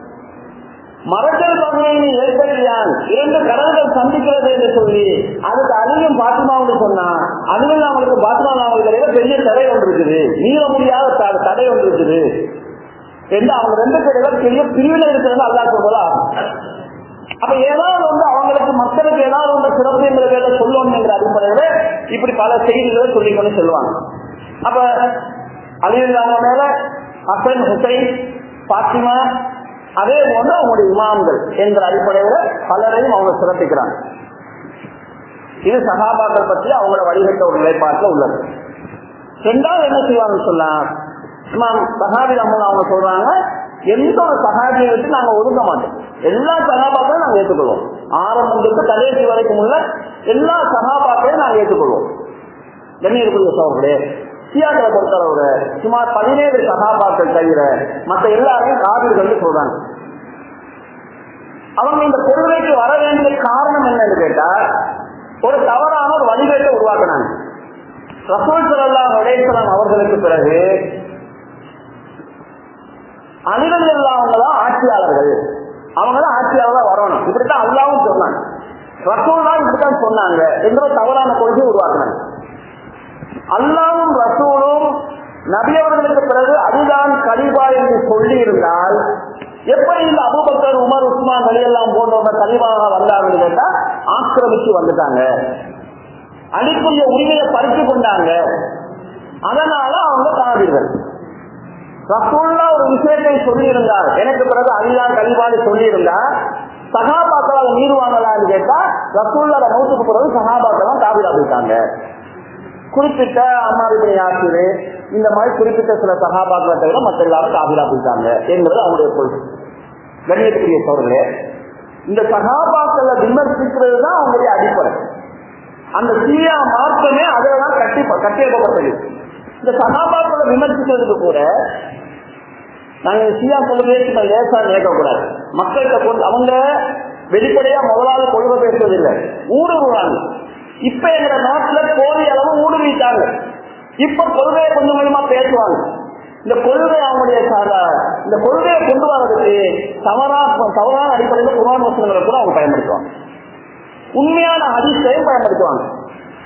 மரஜல் பகுதியை ஏற்படுத்தியான் இரண்டு கடல்கள் சந்திக்கிறது என்று சொல்லி அதுக்கு அதையும் பாத்திமாவுன்னு சொன்னா அதுவும் அவங்களுக்கு பாத்திமா அவங்களுக்கு இடையில பெரிய தடை ஒன்று இருக்குது மீற முடியாத தடை ஒன்று இருக்குது என்று அவங்க ரெண்டு பேரும் பெரிய பிரிவினை இருக்கிறது அல்லா சொல்றதா அப்ப ஏதாவது வந்து அவங்களுக்கு மக்களுக்கு ஏதாவது ஒன்று சிறப்பு என்ற பேர்ல சொல்லணுங்கிற அடிப்படையில இப்படி பல செய்திகளை சொல்லிக்கொண்டு சொல்லுவாங்க அப்ப அலிவுல்லாம மேல ஹசன் ஹுசைன் பாத்திமா அதே போன்று அவங்களுடைய இமாம்கள் என்ற அடிப்படையில பலரையும் அவங்க சிறப்பிக்கிறாங்க இது சகாபாக்கள் பற்றி அவங்களோட வழிகட்ட ஒரு நிலைப்பாட்டில் உள்ளது ரெண்டாவது என்ன செய்வாங்கன்னு சொல்லலாம் இமாம் சஹாபி அம்மன் அவங்க சொல்றாங்க எந்த ஒரு சகாபியை வச்சு நாங்க ஒதுங்க மாட்டோம் எல்லா சகாபாக்களையும் நாங்க ஏற்றுக்கொள்வோம் ஆரம்பத்துக்கு கடைசி வரைக்கும் உள்ள எல்லா சகாபாக்களையும் நாங்க ஏற்றுக்கொள்வோம் கண்ணியக்கூடிய சோழர்களே சியாக்களை பொறுத்தளவு சுமார் பதினேழு சகாபாக்கள் தவிர மற்ற எல்லாரையும் காவிர்கள் சொல்றாங்க அவங்க இந்த கொள்கைக்கு வர வேண்டிய காரணம் என்னன்னு கேட்டா ஒரு தவறான ஒரு வழிகேட்டை உருவாக்குனாங்க ரசூல் சல்லா உடைசலாம் அவர்களுக்கு பிறகு அணிகள் இல்லாதவங்க தான் ஆட்சியாளர்கள் அவங்க தான் ஆட்சியாளர் வரணும் இப்படித்தான் அல்லாவும் சொன்னாங்க ரசூல் தான் இப்படித்தான் சொன்னாங்க என்ற தவறான கொள்கையை உருவாக்குனாங்க அல்லாவும் ரசூலும் நபியவர்களுக்கு பிறகு அதுதான் கலிபா என்று சொல்லி இருந்தால் எப்படி இந்த அபுபக்கர் உமர் உஸ்மான் வழியெல்லாம் போன்றவங்க கலிபாக வந்தார்கள் கேட்டா ஆக்கிரமிச்சு வந்துட்டாங்க அடிக்குரிய உரிமையை பறித்து கொண்டாங்க அதனால அவங்க காவிர்கள் ரசூல்லா ஒரு விஷயத்தை சொல்லி இருந்தார் எனக்கு பிறகு அதுதான் கலிபான்னு சொல்லி இருந்தா சகாபாக்கள் அதை மீறுவாங்களான்னு கேட்டா ரசூல்லோட மௌத்துக்கு பிறகு சகாபாக்கள் தான் காவிரா போயிட்டாங்க குறிப்பிட்ட அம்மாவிடைய யாத்திரை இந்த மாதிரி குறிப்பிட்ட சில சகாபாக்களை தவிர மற்ற எல்லாரும் காவிரா போயிட்டாங்க என்பது அவங்களுடைய கொள்கை கண்ணியத்துக்குரிய சோழர்களே இந்த சகாபாக்களை விமர்சிக்கிறது தான் அவங்களுடைய அடிப்படை அந்த சீயா மார்க்கமே அதில்தான் கட்டி கட்டியெழுப்பப்பட்டது இந்த சகாபாக்களை விமர்சிக்கிறதுக்கு கூட நாங்க சீயா கொள்கையை லேசா கேட்கக்கூடாது மக்கள்கிட்ட கொண்டு அவங்க வெளிப்படையா முதலாவது கொள்கை பேசுவதில்லை ஊடுருவாங்க இப்ப எங்க நாட்டுல போதிய அளவு ஊடுருவிட்டாங்க இப்ப கொள்கையை கொஞ்சம் கொஞ்சமா பேசுவாங்க இந்த கொள்கை அவங்களுடைய இந்த கொள்கையை கொண்டு வர்றதுக்கு தவறா தவறான அடிப்படையில் குரான் வசனங்களை கூட அவங்க பயன்படுத்துவாங்க உண்மையான அதிர்ஷ்டையும் பயன்படுத்துவாங்க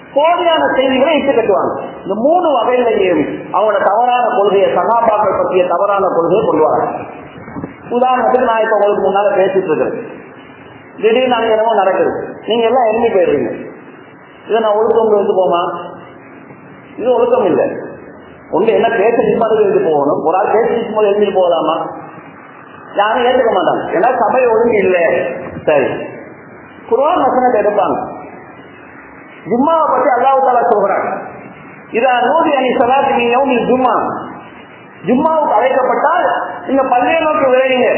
போலியான செய்திகளை இட்டு கட்டுவாங்க இந்த மூணு வகையிலையும் அவங்களோட தவறான கொள்கையை சகாபாக்கள் பற்றிய தவறான கொள்கையை கொண்டு வராங்க உதாரணத்துக்கு நான் இப்ப உங்களுக்கு முன்னால பேசிட்டு இருக்கிறேன் திடீர்னு அங்க என்னமோ நடக்குது நீங்க எல்லாம் எண்ணி போயிடுறீங்க இதை நான் ஒழுக்கம் வந்து போமா இது ஒழுக்கம் இல்லை ஒண்ணு என்ன பேச நிம்மதி எழுதி போகணும் ஒரு ஆள் பேச நிற்கும்போது எழுதி போகலாமா யாரும் ஏற்றுக்க மாட்டாங்க ஏன்னா சபை ஒழுங்கு இல்லை சரி குருவான் வசனத்தை எடுப்பாங்க ஜும்மாவை பத்தி அல்லாஹ் தாலா சொல்றாங்க இதா நூதி அணி சலாத்தி நீ ஜும்மா ஜும்மாவுக்கு அழைக்கப்பட்டால் நீங்க பள்ளியை நோக்கி விளையுங்க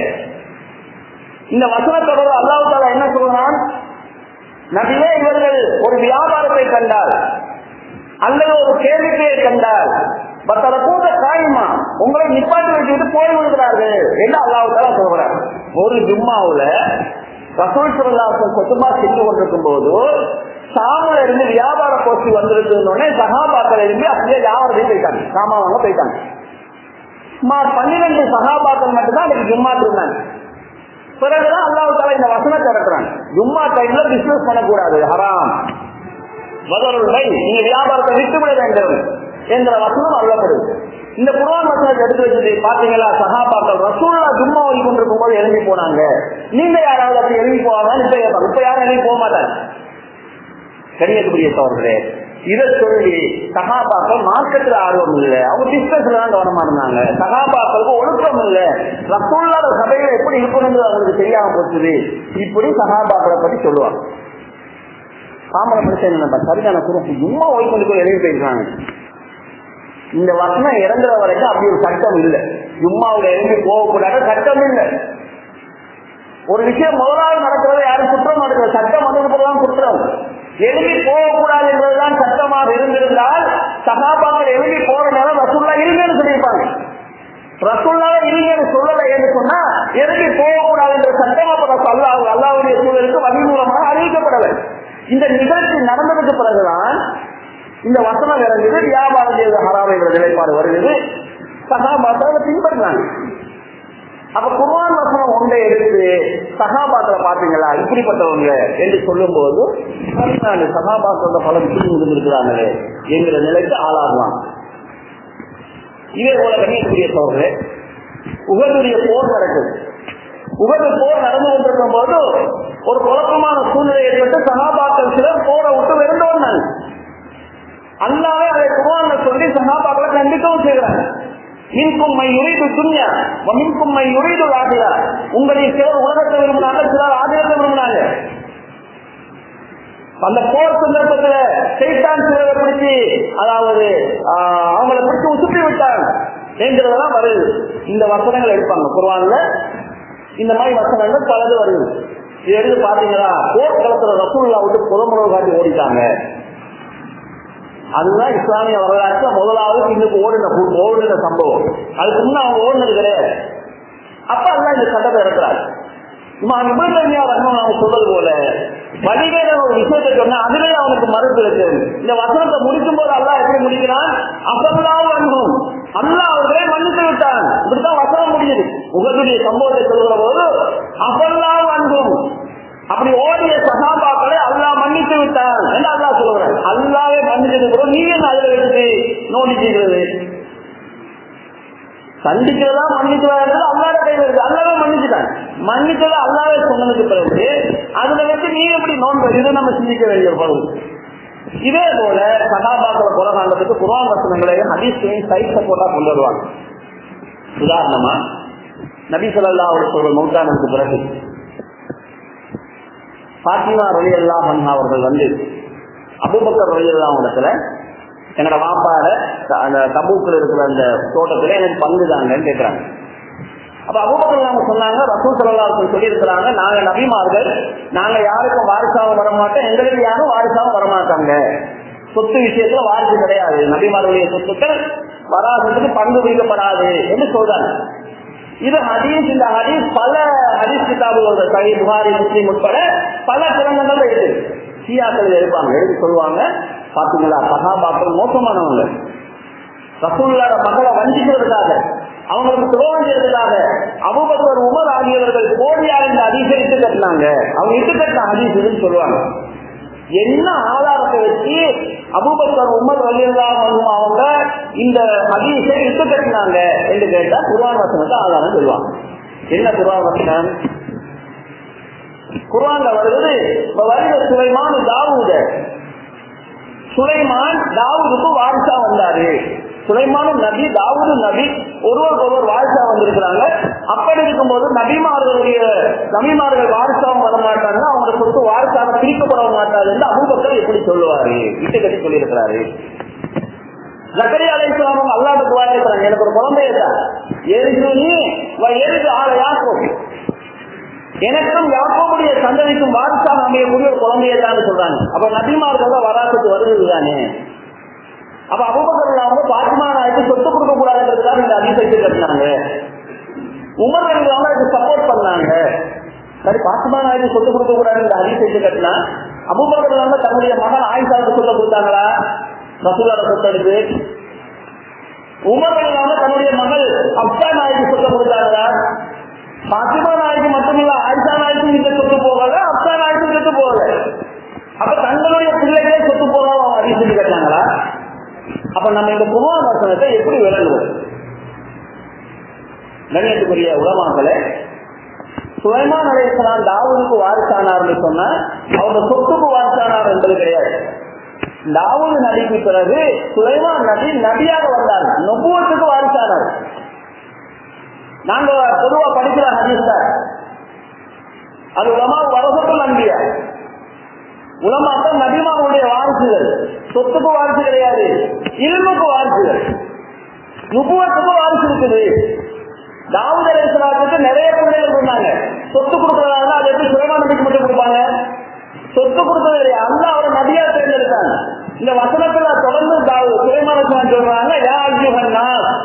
இந்த வசனத்தோட அல்லாஹ் தாலா என்ன சொல்றான் நபியே இவர்கள் ஒரு வியாபாரத்தை கண்டால் அல்லது ஒரு கேள்விக்கையை கண்டால் பத்தர கூட்ட காயுமா உங்களை நிப்பாட்டி வச்சுட்டு போய் விடுகிறார்கள் என்று அல்லாவுக்கால சொல்றார் ஒரு ஜும்மாவுல ரசூல் சுல்லாசன் சொத்துமா சென்று கொண்டிருக்கும் போது சாமில இருந்து வியாபார போஸ்டி வந்திருக்குன்னு சகாபாக்கள் இருந்து அப்படியே வியாபாரத்தையும் போயிட்டாங்க சாமா வாங்க போயிட்டாங்க சுமார் பன்னிரண்டு சகாபாக்கள் மட்டும்தான் அதுக்கு ஜும்மா இருந்தாங்க பிறகுதான் அல்லாவுக்கால இந்த வசனத்தை இறக்குறாங்க ஜும்மா டைம்ல பிசினஸ் பண்ணக்கூடாது ஹராம் முதலுள்ளை நீங்க வியாபாரத்தை விட்டுவிட வேண்டும் என்ற வசனம் அள்ளப்படுது இந்த குரான் வசனத்தை எடுத்து வச்சுட்டு பாத்தீங்களா சகாபாக்கள் ரசூல்லா ஜும்மா ஓடி கொண்டிருக்கும் போது எழுதி போனாங்க நீங்க யாராவது அப்படி எழுதி போவாங்க இப்ப கேட்பாங்க இப்ப யாரும் எழுதி போக மாட்டாங்க கண்ணியத்துக்குரிய சோழர்களே இதை சொல்லி சகாபாக்கள் மார்க்கெட்ல ஆர்வம் இல்லை அவங்க பிசினஸ்ல தான் கவனமா இருந்தாங்க சகாபாக்களுக்கு ஒழுக்கம் இல்லை ரசூல்லாத சபையில எப்படி இருக்கணும்னு அவங்களுக்கு தெரியாம போச்சுது இப்படி சகாபாக்களை பத்தி சொல்லுவாங்க பாமர மனுஷன் என்ன சரியான குறிப்பு சும்மா ஓய்கொண்டு போய் எழுதி போயிருக்காங்க இந்த வசனம் இறங்குற வரைக்கும் அப்படி ஒரு சட்டம் இல்லை ஜும்மாவுல எழுதி போகக்கூடாத சட்டம் இல்லை ஒரு விஷயம் முதலாவது நடக்கிறத யாரும் குற்றம் நடக்கிற சட்டம் வந்ததுதான் குற்றம் எழுதி போகக்கூடாது என்பதுதான் சட்டமாக இருந்திருந்தால் சகாபாக்கள் எழுதி போற நேரம் ரசுல்லா இருங்கன்னு சொல்லியிருப்பாங்க ரசுல்லாவை இருங்கன்னு சொல்லலை என்று சொன்னா எழுதி போகக்கூடாது என்ற சட்டம் அப்ப அல்லாஹ் அல்லாவுடைய சூழலுக்கு வழி மூலமாக அறிவிக்கப்படலை இந்த நிகழ்ச்சி நடந்ததுக்கு பிறகுதான் இந்த வசனம் இறங்குது வியாபாரம் செய்த ஹராமை நிலைப்பாடு வருகிறது சகாபாத்திர பின்பற்றினாங்க அப்ப குர்வான் வசனம் ஒன்றை எடுத்து சகாபாத்திர பாத்தீங்களா இப்படிப்பட்டவங்க என்று சொல்லும் போது பதினாலு சகாபாத்திர பல விஷயம் இருந்திருக்கிறாங்களே என்கிற நிலைக்கு ஆளாகுவாங்க இதே போல கண்ணியக்கூடிய சோழர்களே உகதுடைய போர் நடக்குது உகது போர் நடந்து கொண்டிருக்கும் போது ஒரு குழப்பமான சூழ்நிலை ஏற்பட்டு சகாபாக்கள் சிலர் போரை விட்டு வெறுந்தோன்னாங்க அல்லாவே அதை குருவான சொல்லி சகாபாக்களை கண்டிக்கவும் செய்கிறாங்க மின்கும் மை உரிது துன்யா மின்கும் மை உரிது ஆகியா உங்களில் சிலர் உலகத்தை விரும்பினாங்க சிலர் ஆதிரத்தை விரும்பினாங்க அந்த போர் சந்தர்ப்பத்துல செய்தான் சிலரை பிடிச்சி அதாவது அவங்களை பிடிச்சி உசுப்பி விட்டாங்க என்கிறதெல்லாம் வருது இந்த வசனங்கள் எடுப்பாங்க குர்வான்ல இந்த மாதிரி வசனங்கள் பலது வருது இது எடுத்து பாத்தீங்களா போர்க்களத்துல ரசூல்லா விட்டு புதமுறவு காட்டி ஓடிட்டாங்க அதுதான் இஸ்லாமிய வரலாற்று முதலாவது இன்னைக்கு ஓடின ஓடின சம்பவம் அதுக்கு முன்ன அவங்க ஓடினது கிடையாது அப்ப அல்ல இந்த சட்டத்தை இருக்கிறார் இமாம் இப்ராஹிம் ரஹ்மான் அவங்க சொல்றது போல வடிவேல ஒரு விஷயத்தை சொன்னா அதுலயே அவனுக்கு மறுப்பு இருக்கு இந்த வசனத்தை முடிக்கும் போது அல்லா எப்படி முடிக்கிறான் அசல்லாவும் அன்பும் அல்லா அவர்களே மன்னித்து விட்டான் இப்படித்தான் வசனம் முடியுது உங்களுடைய சம்பவத்தை சொல்கிற போது அசல்லாவும் அன்பும் அப்படி ஓடிய சகாபாக்களை அல்லா மன்னித்து விட்டான் என்று அல்லா சொல்லுகிறான் அல்லாவே மன்னிச்சது நீ என்ன அதுல எடுத்து நோண்டிக்கிறது சந்திக்கிறதா மன்னிக்கிறாரு அல்லாத கையில் இருக்கு அல்லாவே மன்னிச்சுட்டான் மன்னிச்சதை அல்லாவே சொன்னதுக்கு பிறகு அதுல வச்சு நீ எப்படி நோன்பு இது நம்ம சிந்திக்க வேண்டிய பருவம் இதே போல சகாபாக்களை கொலை காண்றதுக்கு குரான் வசனங்களையும் ஹதீஸ்களையும் சைட் சப்போர்ட்டா கொண்டு வருவாங்க உதாரணமா நபி சொல்லா அவர் சொல்ற மௌத்தானதுக்கு பிறகு பாத்திமா ரலி அல்லாஹ் அவர்கள் வந்து அபுபக்கர் ரலி அல்லாஹ் இடத்துல என்னோட வாப்பாட அந்த தபூக்கில் இருக்கிற அந்த தோட்டத்துல எனக்கு பங்கு தாங்கன்னு கேட்கிறாங்க அப்ப அபுபக்கர் நாம சொன்னாங்க ரசூல் சல்லாஹ் சொல்லி இருக்கிறாங்க நாங்க நபிமார்கள் நாங்க யாருக்கும் வாரிசாவும் வரமாட்டோம் எங்களுக்கு யாரும் வாரிசாவும் வரமாட்டாங்க சொத்து விஷயத்துல வாரிசு கிடையாது நபிமார்களுடைய சொத்துக்கள் வராததுக்கு பங்கு வைக்கப்படாது என்று சொல்றாங்க இது ஹதீஸ் இந்த ஹதீஸ் பல ஹதீஸ் கிதாபுகள் சஹி புகாரி முஸ்லீம் உட்பட பல கிரந்தங்கள் இருக்கு சியாக்கள் இருப்பாங்க எடுத்து சொல்லுவாங்க பாத்தீங்களா சகாபாக்கள் மோசமானவங்க ரசூல்லாத மக்களை வஞ்சிக்கிறதுக்காக அவங்களுக்கு துரோகம் செய்யறதுக்காக அபுபக்கர் உமர் ஆகியவர்கள் கோடியாக இந்த ஹதீஸை இட்டு கட்டினாங்க அவங்க இட்டு கட்டின ஹதீஸ் சொல்லுவாங்க என்ன ஆதாரத்தை வச்சு அபூபக்கர் உமர் வலியெல்லாம் அவங்க இந்த ஹதீஸை இட்டு கட்டினாங்க என்று கேட்டா குர்ஆன் வசனத்தை ஆதாரம் சொல்லுவாங்க என்ன குர்ஆன் வசனம் குர்ஆன்ல வருது வருகிற சுலைமான் தாவூத சுலைமான் தாவூதுக்கு வாரிசா வந்தாரு சுலைமானும் நபி தாவூது நபி ஒருவருக்கு ஒருவர் வாரிசா வந்திருக்கிறாங்க அப்படி இருக்கும்போது நபிமார்களுடைய நபிமார்கள் வாரிசாவும் வர மாட்டாங்க அவங்க சொத்து வாரிசாக பிரிக்கப்பட மாட்டாது என்று அபூபக்கர் எப்படி சொல்லுவாரு இட்டு கட்டி சொல்லியிருக்கிறாரு ஜக்கரியா அலைஹிஸ்ஸலாம் அல்லாஹ்வுக்கு துவா கேட்கிறாங்க எனக்கு ஒரு குழந்தை தான் எரிசுனி எரிசு ஆளை யாக்கும் எனக்கும் யாக்கோபுடைய சந்ததிக்கும் வாரிசாக அமையக்கூடிய ஒரு குழந்தையை தான் சொல்றாங்க அப்ப நபிமார்கள் தான் வராத்துக்கு வருகிறது தானே அப்ப அபுபக்கர் அவங்க பாத்திமா நாய்க்கு சொத்து கொடுக்க கூடாதுன்றதுக்காக இந்த அதிசயத்தை கட்டினாங்க உமர் அவங்க இதுக்கு சப்போர்ட் பண்ணாங்க சரி பாத்திமா நாய்க்கு சொத்து கொடுக்க கூடாது இந்த அதிசயத்தை கட்டினா அபுபக்கர் அவங்க தன்னுடைய மகன் ஆயிஷாவுக்கு சொத்தை கொடுத்தாங்களா ரசூலாட சொத்து எடுத்து உமர் அவங்க தன்னுடைய மகள் அப்சா நாய்க்கு சொத்தை கொடுத்தாங்களா பாத்திமா நாய்க்கு மட்டுமில்ல ஆயிஷா நாய்க்கு இந்த சொத்து போகல அப்சா நாய்க்கு சொத்து போகல அப்ப தங்களுடைய பிள்ளைகளே சொத்து போறோம் அவங்க அதிசயம் கட்டினாங்களா அப்ப நம்ம இந்த குமார வசனத்தை எப்படி விளங்குவோம் கண்ணியத்துக்குரிய உலமாக்களே சுலைமான் அலையலாம் தாவூதுக்கு வாரிசானார்னு சொன்னா அவங்க சொத்துக்கு வாரிசானார் என்பது கிடையாது தாவூது நபிக்கு பிறகு சுலைமான் நபி நபியாக வந்தார் நொப்புவத்துக்கு வாரிசானார் நாங்க பொதுவா படிக்கிற ஹதீஸ் சார் அது உலமா வரசத்தும் நம்பியா உலமாக்கள் நபிமாவுடைய வாரிசுகள் சொத்துக்கு வாரிசு கிடையாது இல்முக்கு வாரிசுகள் நுபுவத்துக்கு வாரிசு இருக்குது தாவூத் அலைஹிஸ்ஸலாத்துக்கு நிறைய பிள்ளைகள் இருந்தாங்க சொத்து கொடுக்கறதால அது எப்படி சுலைமான் நபிக்கு மட்டும் கொடுப்பாங்க சொத்து கொடுத்தது கிடையாது அல்ல அவரை நபியா தேர்ந்தெடுத்தாங்க இந்த வசனத்துல தொடர்ந்து சுலைமான் அலைஹிஸ்ஸலாம் சொல்றாங்க யா அய்யுஹன்னா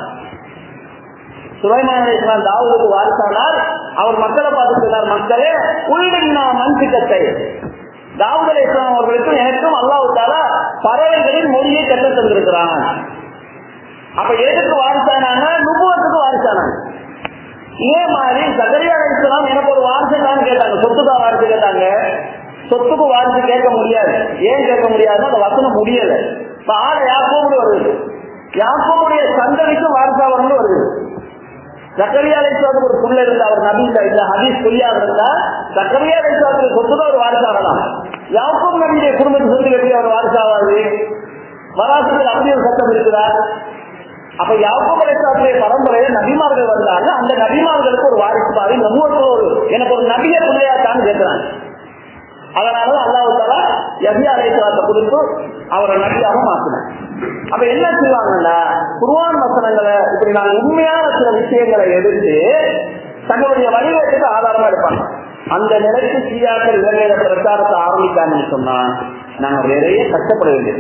சுலைமான் அலைஹிஸ்ஸலாம் தாவூதுக்கு வாரிசானார் அவர் மக்களை பார்த்து சொன்னார் மக்களே உள்ளின்னா மண் திட்டத்தை தாவூத் அலி இஸ்லாம் அவர்களுக்கும் எனக்கும் அல்லாஹு தாலா பறவைகளின் மொழியை கற்று தந்திருக்கிறான் அப்ப எதுக்கு வாரிசானாங்க நுபுவத்துக்கு வாரிசானாங்க இதே மாதிரி சகரியா அலி இஸ்லாம் எனக்கு ஒரு வாரிசுதான் கேட்டாங்க சொத்துக்கா வாரிசு கேட்டாங்க சொத்துக்கு வாரிசு கேட்க முடியாது ஏன் கேட்க முடியாதுன்னா அந்த வசனம் முடியல இப்ப ஆளை யாக்கோமுடி வருது யாக்கோமுடைய சந்ததிக்கும் வாரிசா வரணும் வருது சக்கரியா அலைசாவுக்கு ஒரு புள்ள இருந்தா அவர் நபி இந்த ஹதீஸ் பொய்யாக இருந்தா சக்கரியா அலைசாவுக்கு சொத்துதான் ஒரு வாரிசாகலாம் யாக்கும் நபியுடைய குடும்பத்து சொத்து எப்படி அவர் வாரிசாவாது வராசத்தில் அப்படி ஒரு சட்டம் இருக்கிறார் அப்ப யாக்கும் அலைசாவுடைய பரம்பரையில நபிமார்கள் வந்தாங்க அந்த நபிமார்களுக்கு ஒரு வாரிசு பாரு நம்ம ஒரு எனக்கு ஒரு நபிய பிள்ளையாத்தான்னு கேட்கிறாங்க அதனால அல்லாஹு தாலா யஹ்யா அலைஹிஸ்ஸலாத்தை கொடுத்து அவரை நபியாக மாத்தினார் அப்ப என்ன செய்வாங்கன்னா குர்ஆன் வசனங்களை இப்படி நாங்க உண்மையான சில விஷயங்களை எடுத்து தங்களுடைய வழிகாட்டுக்கு ஆதாரமா எடுப்பாங்க அந்த நிலைக்கு சீயாக்கள் இலங்கையில பிரச்சாரத்தை ஆரம்பிக்காங்கன்னு சொன்னா நாங்க நிறைய கஷ்டப்பட வேண்டியது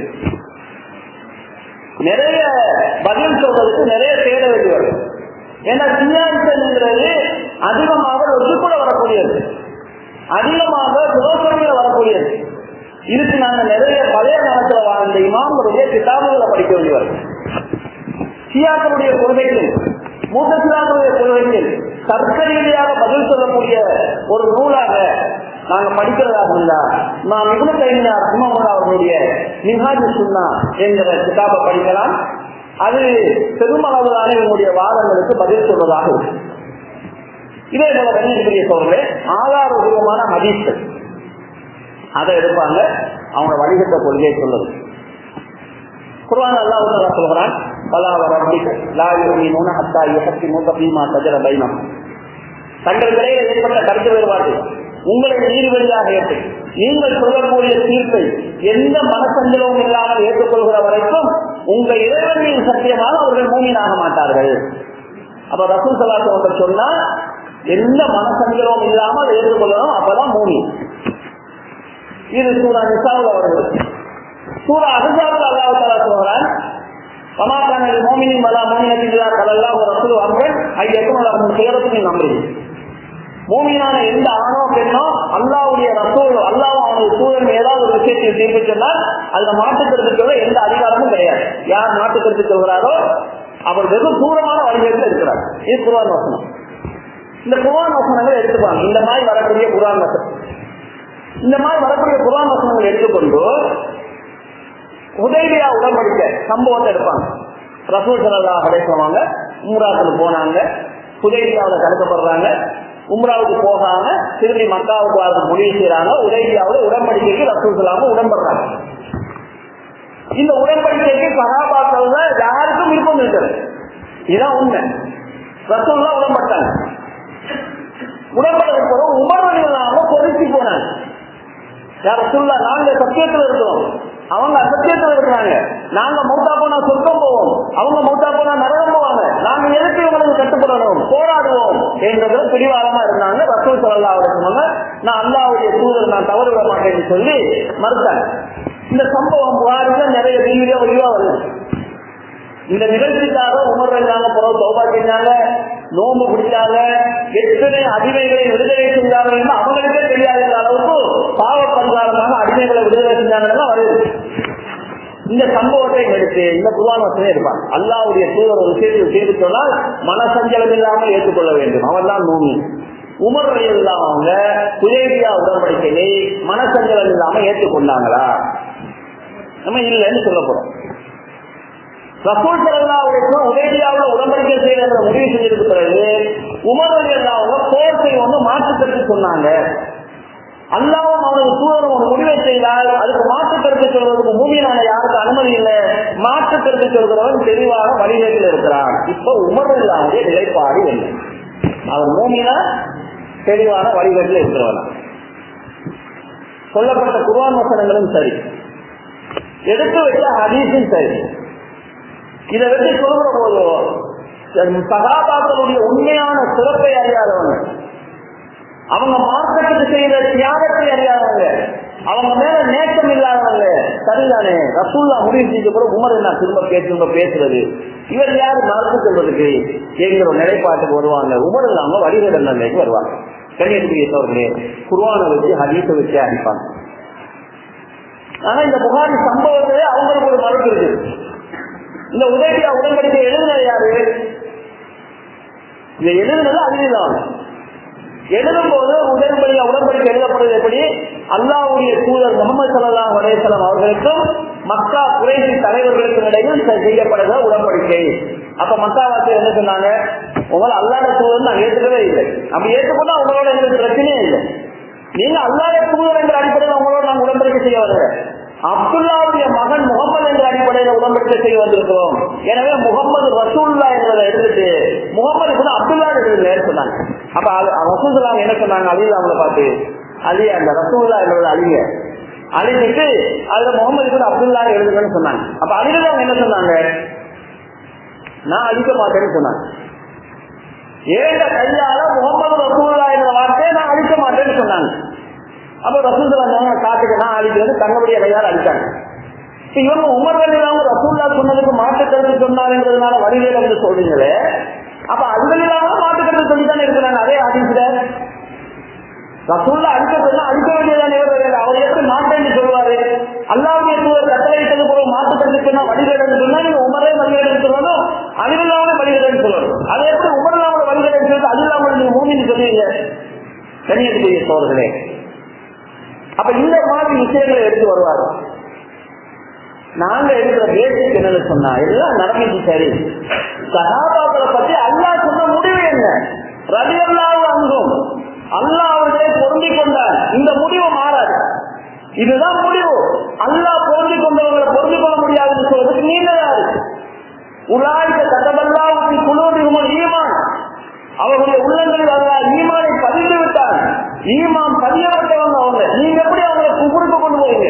நிறைய பதில் சொல்றதுக்கு நிறைய தேட வேண்டி வரும் ஏன்னா சியாசன்ங்கிறது அதிகமாக ஒதுக்குள்ள வரக்கூடியது அதிகமாக யோசனைகள் வரக்கூடியது இதுக்கு நாங்க நிறைய பழைய காலத்துல வாழ்ந்த இமாம்களுடைய கிதாபுகளை படிக்க வேண்டியவர் சியாக்களுடைய கொள்கைகள் மூத்த சிலாக்களுடைய கொள்கைகள் தர்க்க ரீதியாக பதில் சொல்லக்கூடிய ஒரு நூலாக நாங்க படிக்கிறதாக இருந்தா நான் மிகுந்த கைவினார் சுமமுல்லா அவர்களுடைய நிகாஜி சுன்னா என்கிற கிதாபை படிக்கலாம் அது பெருமளவிலான என்னுடைய வாதங்களுக்கு பதில் சொல்வதாக இருக்கு இதே போல கண்ணியக்கூடிய சொல்றே ஆதாரபூர்வமான ஹதீஸ்கள் அதை எடுப்பாங்க அவங்க வழிகட்ட கொள்கையை சொல்லுது குர்ஆன் அல்லாஹ் சொல்கிறான் பலாவ ரப்பிக் லா யுமினூன ஹத்தா யுஹக்கிமூக ஃபீமா ஷஜர பைனஹும் தங்கள் இடையே ஏற்பட்ட கருத்து வேறுபாடு உங்களை நீதிபதியாக ஏற்று நீங்கள் சொல்லக்கூடிய தீர்ப்பை எந்த மனசஞ்சலமும் இல்லாமல் ஏற்றுக்கொள்கிற வரைக்கும் உங்க இறைவனின் சத்தியமாக அவர்கள் மூமினாக மாட்டார்கள் அப்ப ரசூல் சலாத்து அவர்கள் சொன்னா எந்த மனசஞ்சலமும் இல்லாமல் ஏற்றுக்கொள்ளணும் அப்பதான் மூமி இது சூரா நிசாவில் வருது சூரா அகசாவில் அல்லாஹ் தலா சொல்கிறான் சமாதான மோமினின் மலா மோமினத்தில்லா கலல்லா ஒரு ரசூல் அம்பன் ஐயக்கும் அல்லாஹ் சேரத்தின் நம்புது பூமியான எந்த ஆணோ பெண்ணோ அல்லாவுடைய ரசூல் அல்லாவும் அவனுடைய சூழல் ஏதாவது ஒரு விஷயத்தில் தீர்ப்பு சொன்னால் அதுல மாட்டுக்கிறதுக்கு எந்த அதிகாரமும் கிடையாது யார் மாட்டுக்கிறதுக்கு சொல்கிறாரோ அவர் வெறும் தூரமான வழிகளில் இருக்கிறார் இது குரான் வசனம் இந்த குரான் வசனங்களை எடுத்துப்பாங்க இந்த மாதிரி வரக்கூடிய குரான் வசனம் இந்த மாதிரி வரக்கூடிய குரான் வசனங்களை எடுத்துக்கொண்டு உதவியா உடம்படிக்க சம்பவத்தை எடுப்பாங்க ரசூல் சல்லா கிடைச்சவங்க உம்ராத்துல போனாங்க உதவியாவில் தடுக்கப்படுறாங்க உம்ராவுக்கு போகாம திரும்பி மக்காவுக்கு வரது முடிவு செய்யறாங்க உதவியாவில் உடம்படிக்கைக்கு ரசூல் சொல்லாம உடம்படுறாங்க இந்த உடன்படிக்கைக்கு சகாபாக்கள் யாருக்கும் விருப்பம் இருக்கிறது இதுதான் உண்மை ரசூல்லா உடம்பட்டாங்க உடம்படுறதுக்கு பிறகு உமர்வழிகளாக பொருத்தி போனாங்க யார சொல்லா நாங்க சத்தியத்துல இருக்கிறோம் அவங்க அசத்தியத்துல இருக்கிறாங்க நாங்க மௌத்தா போனா சொர்க்கம் போவோம் அவங்க மௌத்தா போனா நரகம் போவாங்க நாங்க எதுக்கு இவங்களுக்கு கட்டுப்படணும் போராடுவோம் என்றதுல பிடிவாதமா இருந்தாங்க ரசூல் சொல்லா சொன்னாங்க நான் அல்லாவுடைய தூதர் நான் தவறு விட மாட்டேன்னு சொல்லி மறுத்தாங்க இந்த சம்பவம் புகாரில நிறைய வீடியோ வழியா வருது இந்த நிகழ்ச்சிக்காக உமர்றாங்க பிறகு சௌபா செஞ்சாங்க நோம்பு பிடிச்சாங்க எத்தனை அடிமைகளை விடுதலை செஞ்சாங்க அவங்களுக்கே தெரியாத அளவுக்கு பாவ பஞ்சாரமாக அடிமைகளை விடுதலை செஞ்சாங்கன்னா வருது இந்த சம்பவத்தை எடுத்து இந்த புதுவான வசனே இருப்பாங்க அல்லாவுடைய தூதர் ஒரு விஷயத்தில் செய்து சொன்னால் மனசஞ்சலம் இல்லாமல் ஏற்றுக்கொள்ள வேண்டும் அவன் தான் நூமி உமர் இல்லாம குலேபியா உடன்படிக்கையை மனசஞ்சலம் இல்லாம ஏற்றுக்கொண்டாங்களா நம்ம இல்லைன்னு சொல்ல போறோம் ரசூல் சல்லாவுடைய உதவியாவில் உடன்படிக்கை செய்யற முடிவு செஞ்சதுக்கு பிறகு உமர் அலி அல்லாவுல போர் செய்வோம் மாற்று கருத்து சொன்னாங்க அல்லாவும் அவனுக்கு தூதரும் ஒரு முடிவை செய்தால் அதுக்கு மாற்று கருத்து சொல்வதற்கு பூமியிலான யாருக்கு அனுமதி இல்லை மாற்று கருத்து சொல்கிறவன் தெளிவாக வழிகளில் இருக்கிறான் இப்ப உமர் அல்லாவுடைய நிலைப்பாடு என்ன அவர் பூமியில தெளிவான வழிகளில் இருக்கிறவன் சொல்லப்பட்ட குர்வான் வசனங்களும் சரி எடுத்து வச்ச ஹதீஸும் சரி இதை வச்சு சொல்கிற போது சகாபாக்களுடைய உண்மையான சிறப்பை அறியாதவங்க அவங்க மார்க்கெட்டுக்கு செய்த தியாகத்தை அறியாதவங்க அவங்க மேல நேற்றம் இல்லாதவங்க சரிதானே ரசூல்லா முடிவு செஞ்ச கூட உமர் என்ன திரும்ப பேச திரும்ப பேசுறது இவர் யாரு மறுத்து சொல்றதுக்கு என்கிற நிலைப்பாட்டுக்கு வருவாங்க உமர் இல்லாம வடிவேல் நிலைக்கு வருவாங்க கண்ணியத்துக்குரியவர்களே குருவான வச்சு ஹதீஸை வச்சு அடிப்பாங்க ஆனா இந்த புகாரி சம்பவத்திலே அவங்களுக்கு ஒரு மறுப்பு இருக்கு இந்த உதவியா உடன்படிக்கை எழுதினது யாரு இந்த எழுதினது அழிவுதான் எழுதும் போது உடன்படிக்கை உடன்படிக்கை எழுதப்படுவது எப்படி அல்லாவுடைய தூதர் முகமது சல்லா அலேசலம் அவர்களுக்கும் மக்கா குறைசி தலைவர்களுக்கும் இடையில் செய்யப்படுகிற உடன்படிக்கை அப்ப மக்காவாசி என்ன சொன்னாங்க உங்களை அல்லாத தூதர் நான் ஏற்றுக்கவே இல்லை அப்படி ஏற்றுக்கொண்டா உங்களோட எங்களுக்கு பிரச்சனையே இல்லை நீங்க அல்லாத தூதர் என்ற அடிப்படையில் உங்களோட நான் உடன்படிக்கை செய்ய வருகிறேன் அப்துல்லாவுடைய மகன் முகமது என்ற அடிப்படையில் உடன்படிக்கை செய்ய வந்திருக்கிறோம் எனவே முகமது ரசூல்லா என்பதை எடுத்துட்டு முகமது கூட அப்துல்லா எழுதுல சொன்னாங்க அப்ப ரசூல்லா என்ன சொன்னாங்க அலி அவங்கள பார்த்து அலி அந்த ரசூல்லா என்பது அழிய அழிஞ்சிட்டு அதுல முகமது கூட அப்துல்லா எழுதுங்கன்னு சொன்னாங்க அப்ப அழிதான் என்ன சொன்னாங்க நான் அழிக்க மாட்டேன்னு சொன்னாங்க ஏண்ட கையால முகமது ரசூல்லா என்ற வார்த்தையை நான் அழிக்க மாட்டேன்னு சொன்னாங்க அப்ப ரசூல்லா காட்டுக்கு நான் அழிக்கிறது தங்களுடைய கையால் அழிச்சாங்க இவங்க உமர் வழியிலாம ரசூல்லா சொன்னதுக்கு மாற்று கருத்து சொன்னாருன்றதுனால வடிவேல் என்று சொல்றீங்களே அப்ப அது இல்லாம மாற்று கருத்து சொல்லித்தானே இருக்கிறாங்க அதே ஆதிசில ரசூல்லா அழிக்க சொன்னா அழிக்க வேண்டியதானே அவர் எப்படி மாட்டேன்னு சொல்லுவாரு அல்லாவுடைய தூதர் கட்டளையிட்டது போல மாற்று கருத்து சொன்னா வடிவேல் சொன்னா நீங்க உமரே வடிவேல் சொல்லணும் அழிவில்லாம வடிவேல் சொல்லணும் அது எப்படி உமர் இல்லாம வடிவேல் சொல்றது அது இல்லாம நீங்க மூமின்னு சொல்லுவீங்க கண்ணியத்துக்குரிய சோழர்களே அப்ப இந்த மாதிரி விஷயங்களை எடுத்து வருவாங்க நாங்க எடுக்கிற பேசிக் என்னன்னு சொன்னா எல்லாம் நடந்துச்சு சரி சகாபாக்களை பத்தி அல்லா சொன்ன முடிவு என்ன ரவி அல்லாவும் அங்கும் அல்லா அவர்களை பொருந்திக் கொண்டார் இந்த முடிவு மாறாது இதுதான் முடிவு அல்லா பொருந்திக் கொண்டவர்களை பொருந்திக் கொள்ள முடியாதுன்னு சொல்றதுக்கு நீங்க யாரு உலாய்க்க கட்டபல்லாவுக்கு குழுவின் ஈமான் அவர்களுடைய உள்ளங்களில் அல்லா ஈமானை பதிந்து விட்டார் ஈமான் பதியப்பட்டவங்க அவங்க நீங்க எப்படி அவங்களை குகுருக்கு கொண்டு போவீங்க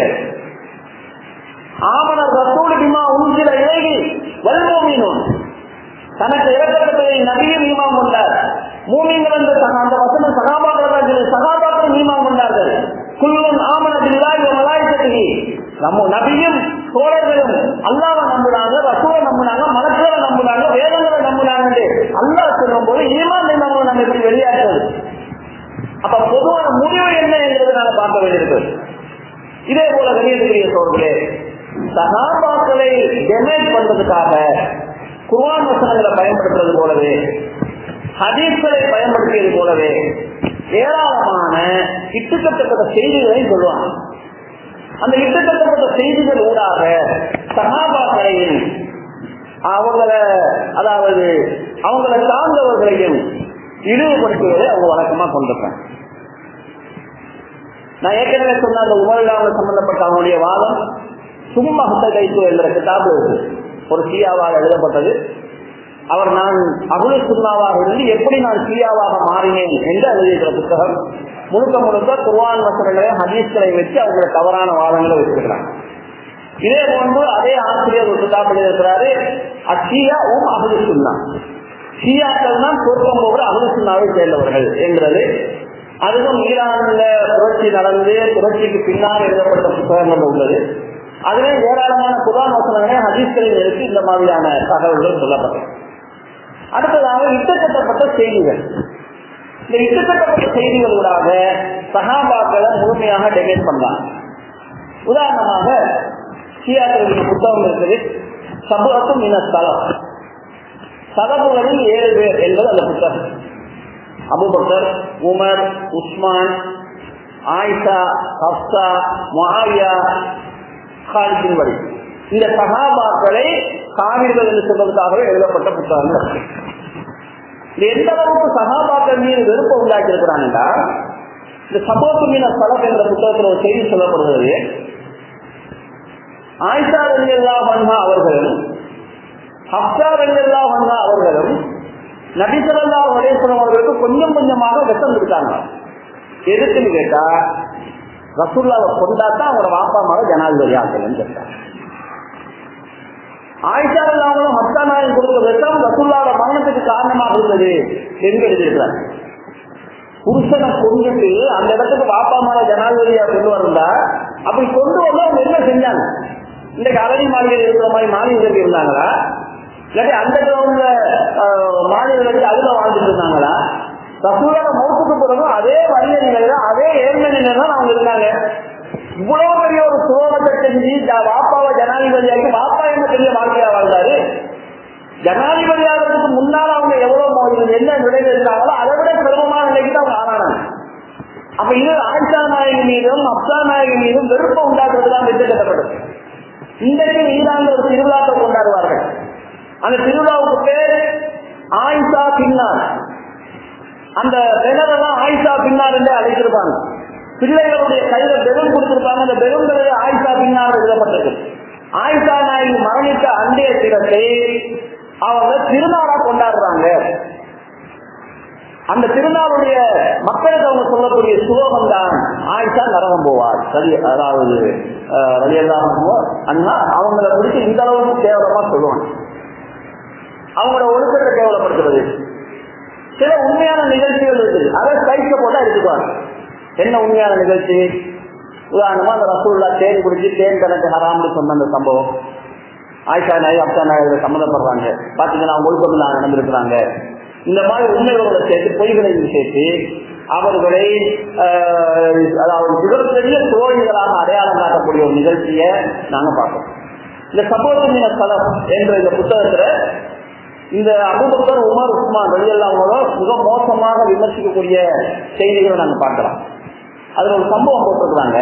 ஆமனர் ரசூல் பிமா உஞ்சில இலகி வல்மோமீனும் தனக்கு இறக்கப்பட்டதை நபியும் ஈமான் கொண்டார் மூமிங்கள் வந்து அந்த வசனம் சகாபாக்கள் சகாபாக்கள் ஈமான் கொண்டார்கள் குல்லும் ஆமன பில்லாய் மலாய்க்கத்தி நம்ம நபியும் தோழர்களும் அல்லாவை நம்புனாங்க ரசூலை நம்புனாங்க மலக்களை நம்புனாங்க வேதங்களை நம்புனாங்க அல்லாஹ் சொல்லும் போது ஈமான் நம்ம நம்ம எப்படி வெளியாற்றுறது அப்ப பொதுவான முடிவு என்ன என்பதனால பார்க்க வேண்டியிருக்கு இதே போல வெளியேற்கக்கூடிய சோழர்களே சகாபாக்களை டெமேஜ் பண்றதுக்காக குர்ஆன் வசனங்களை பயன்படுத்துறது போலவே ஹதீஸ்களை பயன்படுத்தியது போலவே ஏராளமான இட்டுக்கட்டப்பட்ட செய்திகளை சொல்லுவாங்க அந்த இட்டுக்கட்டப்பட்ட செய்திகள் ஊடாக சகாபாக்களையும் அவங்கள அதாவது அவங்கள சார்ந்தவர்களையும் இழிவுபடுத்துவதை அவங்க வழக்கமா கொண்டிருக்காங்க நான் ஏற்கனவே சொன்ன அந்த உமரில்லாமல் சம்பந்தப்பட்ட அவனுடைய வாதம் சும்மா ஹத்த கைத்து என்ற கிதாபு ஒரு ஷியாவாக எழுதப்பட்டது அவர் நான் அகுல சுண்ணாவாக இருந்து எப்படி நான் ஷியாவாக மாறினேன் என்று எழுதியிருக்கிற புத்தகம் முழுக்க முழுக்க குர்வான் வசனங்களை ஹதீஸ்களை வச்சு அவங்களோட தவறான வாதங்களை வச்சிருக்கிறாங்க இதே போன்று அதே ஆசிரியர் ஒரு கிதாப் எழுதியிருக்கிறாரு அஷியா ஓம் அகுல சுண்ணா ஷியாக்கள் தான் சொர்க்கம் போகிற அகுல சுண்ணாவை சேர்ந்தவர்கள் என்கிறது அதுவும் ஈரான்ல புரட்சி நடந்து புரட்சிக்கு பின்னால் எழுதப்பட்ட புத்தகங்கள் உள்ளது அதிலே ஏராளமான குரான் வசனங்களை ஹதீஸ்களில் இருக்கு இந்த மாதிரியான தகவல்கள் சொல்லப்பட்டது அடுத்ததாக இட்டக்கட்டப்பட்ட செய்திகள் இந்த இட்டக்கட்டப்பட்ட செய்திகளூடாக சகாபாக்களை முழுமையாக டெமேட் பண்றாங்க உதாரணமாக சியாக்களுடைய புத்தகம் இருக்குது சபுரத்தும் இனஸ்தலம் சதபுகளில் ஏழு பேர் என்பது அந்த புத்தகம் Abu Bakr Umar Usman Aisha Hafsa Muawiya காலித்தின் வழி இந்த சகாபாக்களை காவிர்கள் என்று சொல்வதற்காகவே எழுதப்பட்ட புத்தகங்கள் இது எந்த அளவுக்கு சகாபாக்கள் மீது வெறுப்பை உண்டாக்கி இருக்கிறாங்கன்னா இந்த சபோத்து மீன ஸ்தலம் என்ற புத்தகத்தில் ஒரு செய்தி சொல்லப்படுகிறது ஆயிஷா ரலியல்லா வன்ஹா அவர்களும் ஹப்சா ரலியல்லா வன்ஹா அவர்களும் நபிசல்லா உடேஸ்வரம் அவர்களுக்கு கொஞ்சம் கொஞ்சமாக விஷம் கொடுத்தாங்க எதுக்குன்னு கேட்டா ரசூல்லாவை கொண்டாதான் அவங்களோட வாப்பா மக ஜனாதிபதி ஆக்கலன்னு கேட்டாங்க ஆயிஷா இல்லாமலும் மத்தா நாயன் கொடுத்த விஷம் ரசூல்லாவோட மரணத்துக்கு காரணமாக இருந்தது என்று எழுதியிருக்கிறார் புருஷனை கொண்டுட்டு அந்த இடத்துக்கு வாப்பா மக ஜனாதிபதியா கொண்டு வந்தா அப்படி கொண்டு வந்து அவங்க என்ன செஞ்சாங்க இன்றைக்கு அரணி மாளிகை இருக்கிற மாதிரி மாநிலத்தில் இருந்தாங்களா இல்லாட்டி அந்த கிரௌண்ட்ல மாநிலத்தில் அதுல வாழ்ந்துட்டு இருந்தாங்களா ரசூலோட மௌத்துக்கு பிறகு அதே வலிய நிலையில அதே ஏழ்மை நிலையில தான் அவங்க இருந்தாங்க இவ்வளவு பெரிய ஒரு சுலோகத்தை செஞ்சு வாப்பாவை ஜனாதிபதியாக்கி வாப்பா என்ன பெரிய வாழ்க்கையா வாழ்ந்தாரு ஜனாதிபதி ஆகிறதுக்கு முன்னால அவங்க எவ்வளவு என்ன நிலையில இருந்தாங்களோ அதை விட சிரமமான நிலைக்கு தான் அவங்க ஆனாங்க அப்ப இது ஆயிஷா நாயகி மீதும் அப்சா நாயகி மீதும் வெறுப்பை உண்டாக்குறது தான் வெற்றி கட்டப்பட்டது இன்றைக்கு ஈரான் ஒரு திருவிழாவை கொண்டாடுவார்கள் அந்த திருவிழாவுக்கு பேர் ஆயிஷா பின்னார் அந்த பெணரெல்லாம் ஆயிஷா பின்னார் என்றே அழைத்திருப்பாங்க பிள்ளைகளுடைய கையில பெரும் கொடுத்திருப்பாங்க அந்த பெரும்களை ஆயிஷா பின்னார் எழுதப்பட்டது ஆயிஷா நாயகி மரணித்த அண்டைய தினத்தை அவங்க திருநாளா கொண்டாடுறாங்க அந்த திருநாளுடைய மக்களுக்கு அவங்க சொல்லக்கூடிய சுலோகம் தான் ஆயிஷா நரகம் போவார் சரி அதாவது வழியெல்லாம் அண்ணா அவங்கள குறித்து இந்த அளவுக்கு கேவலமா சொல்லுவாங்க அவங்களோட ஒழுக்கத்தை கேவலப்படுத்துறது சில உண்மையான நிகழ்ச்சிகள் இருக்குது அதை கைக்க போட்டா எடுத்துக்குவாங்க என்ன உண்மையான நிகழ்ச்சி உதாரணமா அந்த ரசூல்லா தேன் குடிச்சு தேன் கணக்கு ஹராம்னு சொன்ன அந்த சம்பவம் ஆயிஷா நாய் அப்சா நாய் சம்மந்தப்படுறாங்க பாத்தீங்கன்னா ஒழுக்கம் நடந்திருக்கிறாங்க இந்த மாதிரி உண்மைகளோட சேர்த்து பொய்களையும் சேர்த்து அவர்களை அதாவது மிகப்பெரிய தோழிகளாக அடையாளம் காட்டக்கூடிய ஒரு நிகழ்ச்சியை நாங்க பார்க்கணும் இந்த சபோதமின ஸ்தலம் என்ற இந்த புத்தகத்துல இந்த அபுபக்கர் உமர் உஸ்மான் வெளியெல்லாம் மிக மோசமாக விமர்சிக்கக்கூடிய செய்திகளை நாங்க பார்க்கலாம் அதுல ஒரு சம்பவம் போட்டிருக்கிறாங்க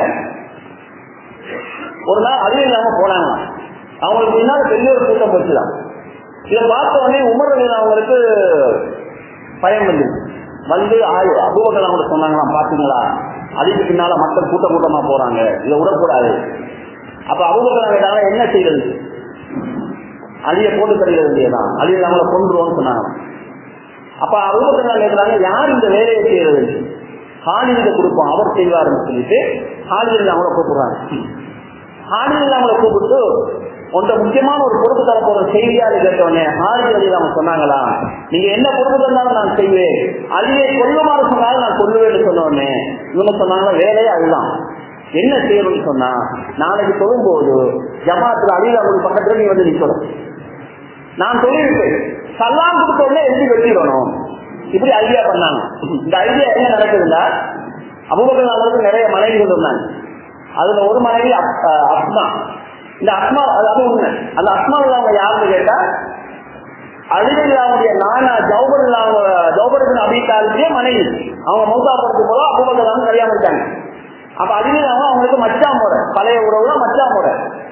ஒரு நாள் அறிவு இல்லாம போனாங்க அவங்களுக்கு முன்னாடி பெரிய ஒரு கூட்டம் போச்சுதான் இதை பார்த்த உடனே உமர் அவங்களுக்கு பயம் வந்து வந்து அபுபக்கர் அவங்க சொன்னாங்களாம் பாத்தீங்களா அதுக்கு பின்னால மக்கள் கூட்ட கூட்டமா போறாங்க இதை விடக்கூடாது அப்ப அபுபக்கர் கேட்டாங்க என்ன செய்யறது அழிய போட்டு தருகிற வேண்டியதான் அழிய நம்மளை கொண்டுருவோம்னு சொன்னாங்க அப்ப அபுபக்கர் கேட்கிறாங்க யார் இந்த வேலையை செய்யறது ஹாலித கொடுப்போம் அவர் செய்வாருன்னு சொல்லிட்டு ஹாலிதில் அவங்கள கூப்பிடுறாங்க ஹாலிதில் அவங்கள கூப்பிட்டு உன்ட்ட முக்கியமான ஒரு பொறுப்பு தர போற செய்தியாரு கேட்டவனே ஆதி அலியில் அவங்க சொன்னாங்களா நீங்க என்ன பொறுப்பு தந்தாலும் நான் செய்வேன் அழியை கொள்ளுமாறு சொன்னாலும் நான் கொள்ளுவேன்னு சொன்னோடனே இவங்க சொன்னாங்க வேலையே அதுதான் என்ன செய்யணும்னு சொன்னா நாளைக்கு தொழும்போது ஜமாத்துல அழியில் அவங்களுக்கு பக்கத்துல நீ வந்து நிக்கணும் நான் சொல்லியிருப்பேன் சல்லாம் கொடுத்த உடனே எழுதி வெட்டிடணும் இப்படி ஐடியா பண்ணாங்க இந்த ஐடியா என்ன நடக்குதுன்னா அபுபக்கர் அவங்களுக்கு நிறைய மனைவிகள் இருந்தாங்க அதுல ஒரு மனைவி அப்மா இந்த அஸ்மா அதாவது உண்மை அந்த அஸ்மாவில் அவங்க யாருன்னு கேட்டா அழிவில்லாவுடைய நானா ஜவுபர் இல்லாம ஜவுபருக்கு அபித்தாலுடைய மனைவி அவங்க மௌத்தா போறதுக்கு போல அபுபக்கர் கல்யாணம் இருக்காங்க அப்ப அழிவில்லாம அவங்களுக்கு மச்சா முறை பழைய உறவுல மச்சா முறை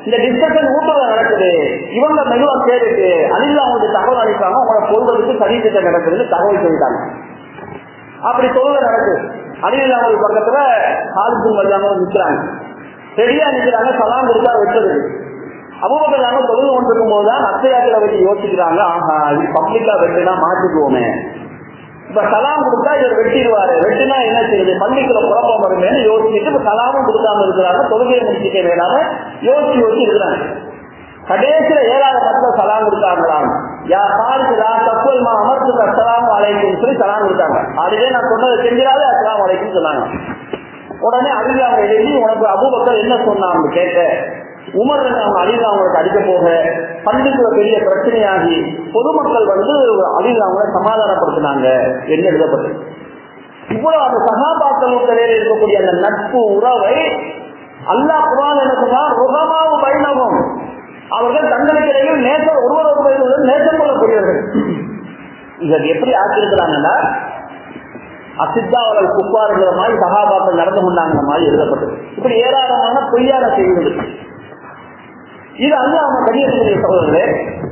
இந்த டிஸ்கஷன் வீட்டுல நடக்குது இவங்க மெதுவா கேட்டுட்டு அலில் அவங்களுக்கு தகவல் அளிப்பாங்க உங்களை சொல்றதுக்கு சரி திட்டம் நடக்குதுன்னு தகவல் சொல்லிட்டாங்க அப்படி சொல்ல நடக்குது அலில் அவங்களுக்கு பக்கத்துல ஹாலிசும் வல்லாம நிக்கிறாங்க ரெடியா நிக்கிறாங்க சலாம் கொடுத்தா வெட்டது அபுபக்கர் நாங்க தொழுது கொண்டிருக்கும் போதுதான் அத்தையாக்களை வச்சு யோசிக்கிறாங்க ஆஹா இது பப்ளிக்கா வெட்டுனா மாற்றிக்குவோமே இப்ப சலாம் கொடுத்தா இவர் வெட்டிடுவாரு வெட்டினா என்ன செய்யுது பள்ளிக்குள்ள குழப்பம் வருமேன்னு யோசிச்சுட்டு இப்ப சலாமும் கொடுக்காம இருக்கிறாங்க தொழுகையை முடிச்சுக்க வேணாம யோசிச்சு யோசிச்சு இருக்கிறாங்க கடைசியில ஏழாவது பக்கத்துல சலாம் கொடுத்தாங்களாம் யா பாருக்குதா தப்புமா அமர்த்துக்கு அஸ்லாம் வலைக்கும் சொல்லி சலாம் கொடுத்தாங்க அதுவே நான் சொன்னதை செஞ்சிடாது அஸ்லாம் வலைக்கும் சொன்னாங்க உடனே அழுது அவங்க எழுதி உனக்கு அபுபக்கர் என்ன சொன்னாங்க கேட்ட உமர் அவங்க அழிவு அவங்களுக்கு அடிக்க போக பள்ளிக்குள்ள பெரிய பிரச்சனையாகி பொதுமக்கள் வந்து அழிவு அவங்கள சமாதானப்படுத்தினாங்க என்ன எழுதப்பட்டு இவ்வளவு அந்த சகாபாக்களுக்கு இடையில இருக்கக்கூடிய அந்த நட்பு உறவை அல்லாஹ் குரான் என்ன சொன்னா ருகமாவு வைணவம் அவர்கள் தங்களுக்கு இடையில் நேசம் ஒருவர் ஒருவர் நேசம் கொள்ளக்கூடியவர்கள் இதை எப்படி ஆக்கியிருக்கிறாங்கன்னா அசித்தாவர்கள் குப்பாருங்கிற மாதிரி சகாபாக்கள் நடந்து கொண்டாங்கிற மாதிரி எழுதப்பட்டது இப்படி ஏராளமான பொய்யான செய்திகள் இது அல்ல அவங்க கடியக்கூடிய சகோதரர்களே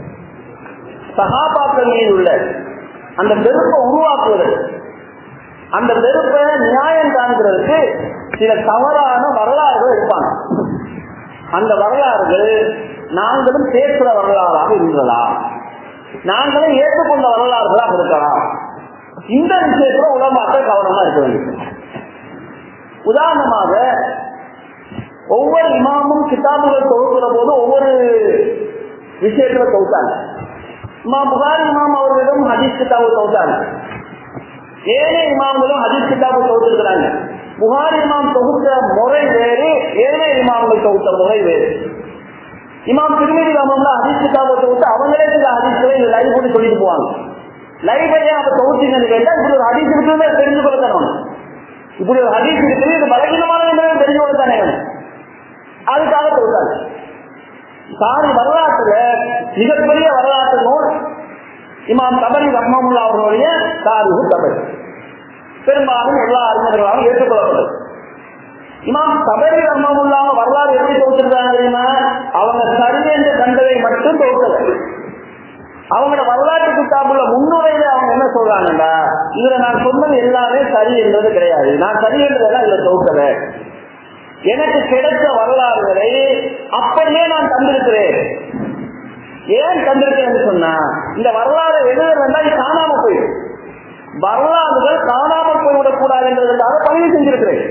சகாபாக்கள் மீது உள்ள அந்த வெறுப்பை உருவாக்குவது அந்த வெறுப்பை நியாயம் காண்கிறதுக்கு சில தவறான வரலாறுகள் இருப்பாங்க அந்த வரலாறுகள் நாங்களும் பேசுற வரலாறாக இருந்ததா நாங்களும் ஏற்றுக்கொண்ட வரலாறுகளாக இருக்கலாம் இந்த விஷயத்துல உலமாக்கள் கவனமா இருக்க வேண்டும் உதாரணமாக ஒவ்வொரு இமாமும் கிதாபுகள் தொகுக்கிற போது ஒவ்வொரு விஷயத்துல தொகுத்தாங்க இமாம் புகாரி இமாம் அவர்களிடம் ஹதீஸ் கிதாபு தொகுத்தாங்க ஏழை இமாம்களும் ஹதீஸ் கிதாபு தொகுத்திருக்கிறாங்க புகாரி இமாம் தொகுத்த முறை வேறு ஏழை இமாம்கள் தொகுத்த முறை வேறு இமாம் திருமதி ராமம்ல ஹதீஸ் கிதாபை தொகுத்து அவங்களே சில ஹதீஸ்களை லைவ் பண்ணி சொல்லிட்டு போவாங்க லைவ்லயே அப்ப தொகுத்தீங்கன்னு கேட்டா இப்படி ஒரு ஹதீஸ் இருக்குன்னு தெரிஞ்சு கொள்ள தரணும் இப்படி ஒரு ஹதீஸ் இருக்குது இது பலகீனமான தெரிஞ்சு கொள்ள தானே அதுக்காக தொகுத்தாங்க சாரி வரலாற்றுல மிகப்பெரிய வரலாற்று நூல் இமாம் தபரி ரஹ்மமுல்லா அவர்களுடைய சாரிஹு தபரி பெரும்பாலும் எல்லா அறிஞர்களாலும் ஏற்றுக்கொள்ளப்பட்டது இமாம் தபரி ரஹ்மமுல்லா வரலாறு எப்படி தொகுத்திருக்காங்க தெரியுமா அவங்க சரி என்ற கண்டதை மட்டும் தொகுத்தது அவங்களோட வரலாற்று கிட்டாப்புல முன்னுரையில அவங்க என்ன சொல்றாங்கன்னா இதுல நான் சொன்னது எல்லாமே சரி என்றது கிடையாது நான் சரி என்றதெல்லாம் இதுல தொகுக்கல எனக்கு கிடைத்த வரலாறுகளை அப்படியே நான் தந்திருக்கிறேன் ஏன் தந்திருக்கிறேன் சொன்னா இந்த வரலாறு எழுதுறதா இது காணாம போயிடும் வரலாறுகள் காணாமல் போய்விடக் கூடாது என்றதுக்காக பதிவு செஞ்சிருக்கிறேன்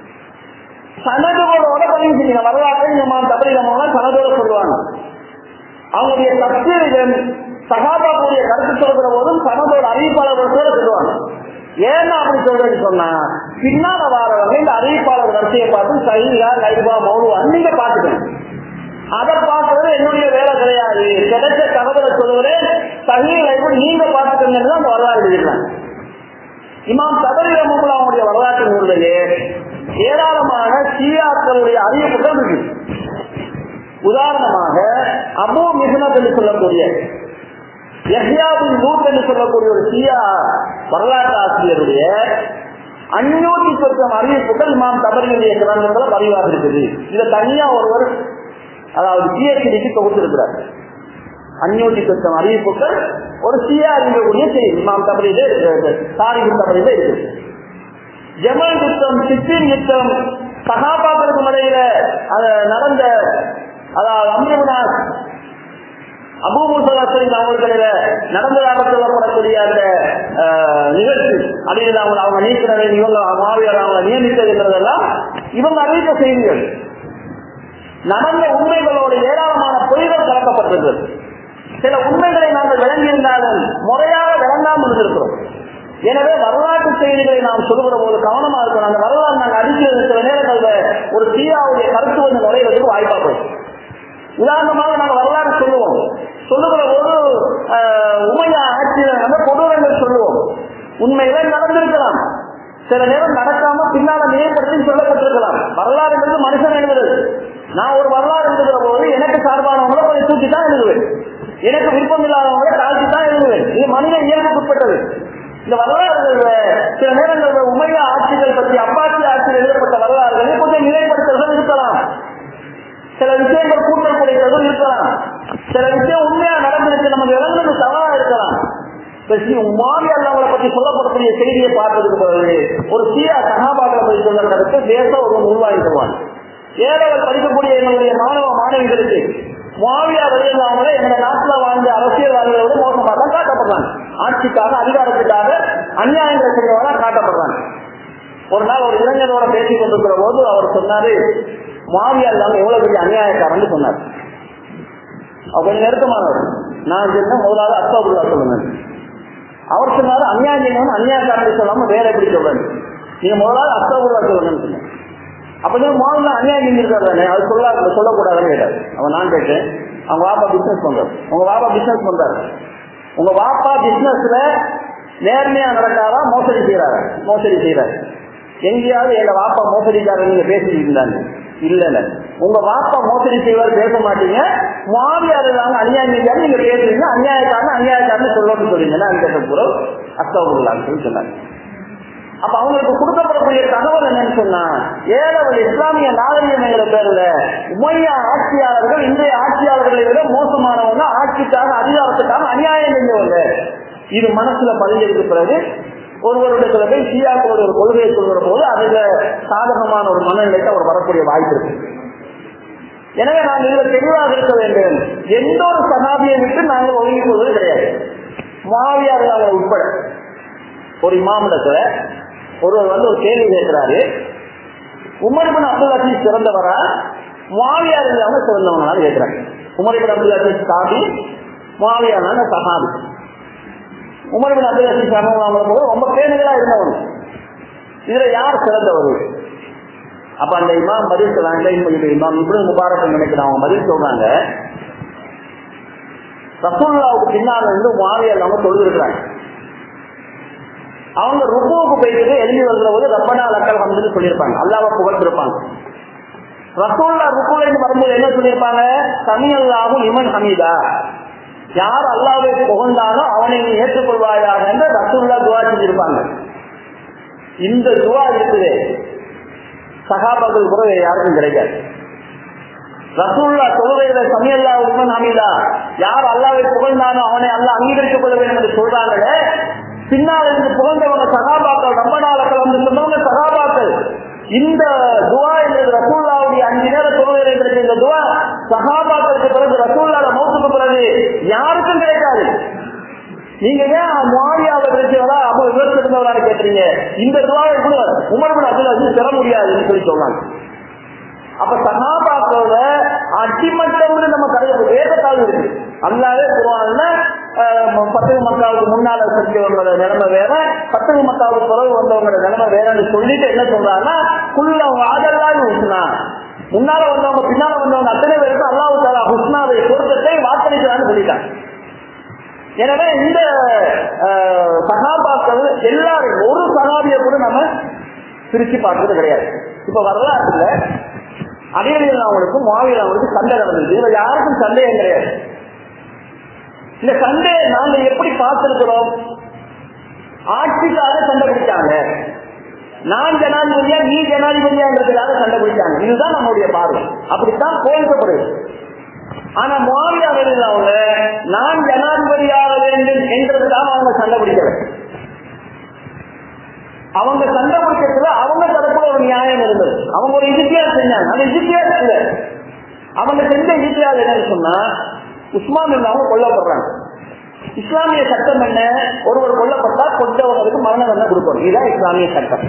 சனதுகளோட பதிவு செஞ்சீங்க வரலாற்றை நம்ம தபரி நம்ம சனதோட சொல்லுவாங்க அவங்களுடைய தப்சீர்கள் சகாபாக்குடைய கருத்து சொல்கிற போதும் சனதோட அறிவிப்பாளர்களோட சொல்லுவாங்க ஏன்னா அப்படி சொல்றேன்னு சொன்னா பின்னால வாரவங்க இந்த அறிவிப்பாளர் வரிசையை பார்த்து சையா லைவா மௌலுவா நீங்க பாத்துக்கணும் அதை பார்க்கறது என்னுடைய வேலை கிடையாது கிடைச்ச தகவலை சொல்லுகிறேன் சகி லைவ் நீங்க பாத்துக்கணும்னு அந்த வரலாறு எழுதிருக்காங்க இமாம் தபரி ரமகுல்லா அவங்களுடைய வரலாற்று நூல்லையே ஏராளமான சீராக்களுடைய அறிவிப்புகள் இருக்கு உதாரணமாக அபு மிகுனத் என்று சொல்லக்கூடிய எஹ்யாபின் லூத் என்று சொல்லக்கூடிய ஒரு சியா வரலாற்று ஆசிரியருடைய அஞ்சூற்றி சொற்றம் அறிவிப்புகள் இமாம் தபரியுடைய கிரந்தங்களை பதிவாக இருக்குது இதை தனியா ஒருவர் அதாவது பிஎஸ்டிக்கு தொகுத்திருக்கிறார் அஞ்சூற்றி சொற்றம் அறிவிப்புகள் ஒரு சியா அறிவிக்கக்கூடிய செய்தி இமாம் தபரியிலே சாரிபின் தபரியிலே இருக்குது ஜமல் யுத்தம் சித்தின் யுத்தம் சகாபாக்களுக்கு இடையில நடந்த அதாவது அமிர்தநாத் அபூமுசலாசரின் அவர்களில நடந்ததாக சொல்லப்படக்கூடிய அந்த நிகழ்ச்சி அதில் அவங்க அவங்க நீக்கிறது இவங்க மாவியர் அவங்க நியமித்ததுன்றதெல்லாம் இவங்க அறிவித்த செய்திகள் நடந்த உண்மைகளோடு ஏராளமான பொய்கள் கலக்கப்பட்டிருக்கிறது சில உண்மைகளை நாங்கள் விளங்கியிருந்தாலும் முறையாக விளங்காமல் இருந்திருக்கிறோம் எனவே வரலாற்று செய்திகளை நாம் சொல்லுகிற போது கவனமா இருக்கணும் அந்த வரலாறு நாங்கள் அடிக்கிறது சில நேரங்கள்ல ஒரு சீராவுடைய கருத்து வந்து நுழைவதற்கு வாய்ப்பா போய் உதாரணமாக நாங்கள் வரலாறு சொல்லுவோம் சொல்லுகிற போது உமையா ஆட்சியில் நம்ம கொடூரங்கள் சொல்லுவோம் உண்மையில நடந்திருக்கலாம் சில நேரம் நடக்காம பின்னால மேம்படுத்தி சொல்லப்பட்டிருக்கலாம் வரலாறு என்பது மனுஷன் எழுதுறது நான் ஒரு வரலாறு எழுதுகிற போது எனக்கு சார்பானவங்களை கொஞ்சம் தூக்கி தான் எழுதுவேன் எனக்கு விருப்பம் இல்லாதவங்களை தாழ்த்தி தான் எழுதுவேன் இது மனித இயல்புக்குட்பட்டது இந்த வரலாறுகள்ல சில நேரங்களில் உமையா ஆட்சிகள் பற்றி அப்பாச்சி ஆட்சியில் எழுதப்பட்ட வரலாறுகளை கொஞ்சம் நிலைப்படுத்தல்கள் இருக்கலாம் சில விஷயங்கள் கூட்டல் பேசி மாவியா அவங்களை பற்றி சொல்லப்படக்கூடிய செய்தியை பார்த்ததுக்கு பிறகு ஒரு சீரா சகாபாக்களை பற்றி சொல்ற கருத்து தேச ஒரு உருவாகி தருவாங்க ஏழைகள் படிக்கக்கூடிய எங்களுடைய மாணவ மாணவிகளுக்கு மாவியா வெளியில்லாமலே எங்க நாட்டுல வாழ்ந்த அரசியல்வாதிகளை விட மோசமாக தான் காட்டப்படுறாங்க ஆட்சிக்காக அதிகாரத்துக்காக அநியாயங்கள் செய்யறவங்க காட்டப்படுறாங்க ஒரு நாள் ஒரு இளைஞரோட பேசிக் கொண்டிருக்கிற போது அவர் சொன்னாரு மாவியா இல்லாம எவ்வளவு பெரிய அநியாயக்காரன்னு சொன்னார் அவர் கொஞ்சம் நெருக்கமானவர் நான் சொன்ன முதலாவது அத்தாபுல்லா சொல்லுங்க அவர் சொன்னாரு அநியாயம் செய்யணும் அநியாயக்காரனை சொல்லாம வேற எப்படி சொல்றேன் நீங்க முதலாவது அத்தாபுல்லா சொல்லுங்கன்னு சொன்னேன் அப்ப முதல்ல அநியாயம் செஞ்சிருக்காரு தானே அது சொல்ல சொல்லக்கூடாதுன்னு கேட்டாரு அவன் நான் கேட்டேன் அவங்க வாப்பா பிசினஸ் பண்றாரு உங்க வாப்பா பிசினஸ் பண்றாரு உங்க வாப்பா பிசினஸ்ல நேர்மையா நடக்காதா மோசடி செய்யறாரு மோசடி செய்யறாரு எங்கேயாவது எங்க வாப்பா மோசடிக்காரர் நீங்க பேசிட்டு இருந்தாங்க இல்ல இல்ல உங்க வாப்பா மோசடி செய்வார் பேச மாட்டீங்க மாவியார் இல்லாம அநியாயம் செஞ்சாலும் நீங்க பேசுறீங்க அநியாயக்காரன் அநியாயக்காரன் சொல்லணும்னு சொல்றீங்க நான் கேட்ட குரல் அஸ்தவர்களான்னு சொல்லி சொன்னாங்க அப்ப அவங்களுக்கு கொடுக்கப்படக்கூடிய தகவல் என்னன்னு சொன்னா ஏழவள் இஸ்லாமிய நாகரிகம் என்கிற பேர்ல உமையா ஆட்சியாளர்கள் இன்றைய ஆட்சியாளர்களை விட மோசமானவங்க ஆட்சிக்காக அதிகாரத்துக்காக அநியாயம் செஞ்சவங்க இது மனசுல பதிஞ்சதுக்கு பிறகு ஒருவருடைய போய் ஷியாக்களோட ஒரு கொள்கையை சொல்கிற போது அதுல சாதகமான ஒரு மனநிலைக்கு அவர் வரக்கூடிய வாய்ப்பு இருக்கு எனவே நாங்கள் இதுல தெளிவாக இருக்க வேண்டும் எந்த ஒரு சகாபியை விட்டு நாங்கள் ஒதுங்கிக் கொள்வது கிடையாது மாவியார் உட்பட ஒரு இமாமிடத்துல ஒருவர் வந்து ஒரு கேள்வி கேட்கிறாரு உமர்பின் அப்துல் அசீஸ் சிறந்தவரா மாவியார் இல்லாம சிறந்தவங்களால கேட்கிறாங்க உமர்பின் அப்துல் அசீஸ் சாபி மாவியார் சஹாபி உமர்பின் அப்துல் அசீஸ் அவங்க போது ரொம்ப பேணுகளா இருந்தவங்க இதுல யார் சிறந்தவர் அப்ப அந்த இமாம் பதில் சொல்றாங்க இமாம் இப்படி முபாரக் நினைக்கிறாங்க அவங்க பதில் சொல்றாங்க ரசூல்லாவுக்கு பின்னால் இருந்து மாவியார் அவங்க தொழுது அவங்க ருபுவுக்கு போயிட்டு எழுதி வருகிற போது ரப்பனா லக்கல் ஹம்துன்னு சொல்லியிருப்பாங்க அல்லாவ புகழ்ந்திருப்பாங்க ரசூல்லா ருக்குல இருந்து வரும்போது என்ன சொல்லியிருப்பாங்க சமி அல்லாவும் இமன் ஹமீதா யார் அல்லாவை புகழ்ந்தானோ அவனை நீ ஏற்றுக்கொள்வாயாக என்று ரசூல்லா துவா செஞ்சிருப்பாங்க இந்த துவா இருக்குது சகாபாக்கள் கூட வேற யாருக்கும் கிடைக்காது ரசூல்லா தொழுகையில சமியல்லா உமன் ஹமீதா யார் அல்லாவை புகழ்ந்தானோ அவனை அல்லா அங்கீகரித்துக் கொள்ள வேண்டும் என்று சொல்றாங்களே பின்னால் இருந்து புகழ்ந்தவங்க சகாபாக்கள் ரொம்ப நாளக்கள் வந்து சொன்னவங்க சகாபாக்கள் இந்த துவா என்பது ரசூல்லாவுடைய அஞ்சு நேர தொழுகையில் கிடைத்த இந்த துவா சகாபாக்களுக்கு பிறகு ரசூல்லால மௌத்துக்கு பிறகு யாருக்கும் கிடைக்காது நீங்க ஏன் மாரியாவை கிடைச்சவரா அப்போ விவரத்து இருந்தவரா கேட்டீங்க இந்த துவாவை கூட உமர்பின் அப்துல் அஜீஸ் பெற முடியாதுன்னு சொல்லி சொன்னாங்க அப்ப சகாபாக்களோட அடிமட்டம்னு நம்ம கருது வேதத்தால் இருக்கு அல்லாவே குருவான பத்து மக்காவுக்கு முன்னால செஞ்சவங்களோட நிலைமை வேற பத்து மக்காவுக்கு பிறகு வந்தவங்களோட நிலைமை வேறன்னு சொல்லிட்டு என்ன சொல்றாங்கன்னா குள்ள வாதெல்லாம் ஹுஸ்னா முன்னால வந்தவங்க பின்னால வந்தவங்க அத்தனை பேருக்கு அல்லாஹு தாலா ஹுஸ்னாவை பொருத்தத்தை வாக்களிக்கிறான்னு சொல்லிட்டாங்க எனவே இந்த சகாபாக்கள் எல்லாரும் ஒரு சகாபிய கூட நம்ம பிரிச்சு பார்க்கறது கிடையாது இப்ப வரலாற்றுல அடியடியில் அவங்களுக்கும் மாவியில் அவங்களுக்கு சண்டை நடந்தது இதுல யாருக்கும் சந்தேகம் கிடையாது இந்த சண்டையை நாங்க எப்படி பார்த்திருக்கிறோம் ஆட்சிக்காக சண்டை பிடிச்சாங்க நான் ஜனாதிபதியா நீ ஜனாதிபதியாங்கிறதுக்காக சண்டை பிடிச்சாங்க இதுதான் நம்முடைய பார்வை அப்படித்தான் போதிக்கப்படுது ஆனா மாவியாவில் அவங்க நான் ஜனாதிபதியாக வேண்டும் என்றதுக்காக அவங்க சண்டை பிடிக்கல அவங்க சண்டை பிடிக்கிறதுல அவங்க தரப்புல ஒரு நியாயம் இருந்தது அவங்க ஒரு இஜித்தியார் செஞ்சாங்க அந்த இஜித்தியார் இல்ல அவங்க செஞ்ச இஜித்தியார் என்னன்னு சொன்னா உஸ்மான் இல்லாம கொல்லப்படுறாங்க இஸ்லாமிய சட்டம் என்ன ஒருவர் கொல்லப்பட்டா கொண்டவங்களுக்கு மரண தண்டனை கொடுக்கணும் இதுதான் இஸ்லாமிய சட்டம்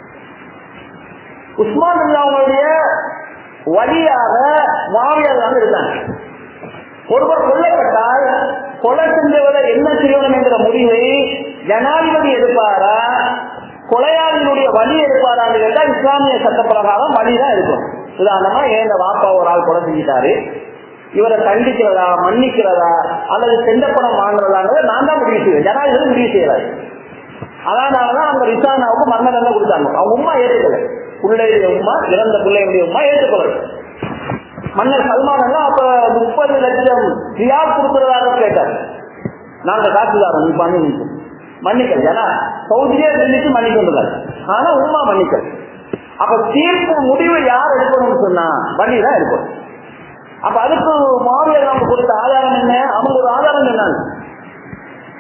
உஸ்மான் இல்லாமலுடைய வழியாக மாவியார் இருக்காங்க ஒருவர் கொல்லப்பட்டால் கொலை செஞ்சவரை என்ன செய்யணும் என்ற முடிவை ஜனாதிபதி எடுப்பாரா கொலையாளிகளுடைய வழி எடுப்பாரான்னு கேட்டா இஸ்லாமிய சட்ட பிரகாரம் வழிதான் இருக்கும் உதாரணமா ஏன் வாப்பா ஒரு ஆள் கொலை செஞ்சிட்டாரு இவரை கண்டிக்கிறதா மன்னிக்கிறதா அல்லது செண்டப்படம் வாங்குறதாங்கிறத நான் தான் முடிவு செய்வேன் ஜனாதிபதி முடிவு செய்யறாரு அதனாலதான் அவங்க ரிசானாவுக்கு மரண தண்டனை கொடுத்தாங்க அவங்க உமா ஏற்றுக்கல பிள்ளையுடைய உமா இறந்த பிள்ளையுடைய உமா ஏற்றுக்கொள்ள மன்னர் சல்மான் எல்லாம் அப்ப முப்பது லட்சம் ரியால் கொடுக்கிறதாக கேட்டார் நாங்க காசுதாரோம் நீ பண்ணி மன்னிக்கல் ஏன்னா சவுதியே செஞ்சுட்டு மன்னிக்கின்றார் ஆனா உமா மன்னிக்கல் அப்ப தீர்ப்பு முடிவு யார் எடுக்கணும்னு சொன்னா வழி தான் எடுக்கணும் அப்ப அதுக்கு மாவியர் நமக்கு கொடுத்த ஆதாரம் என்ன அவங்க ஒரு ஆதாரம் சொன்னாங்க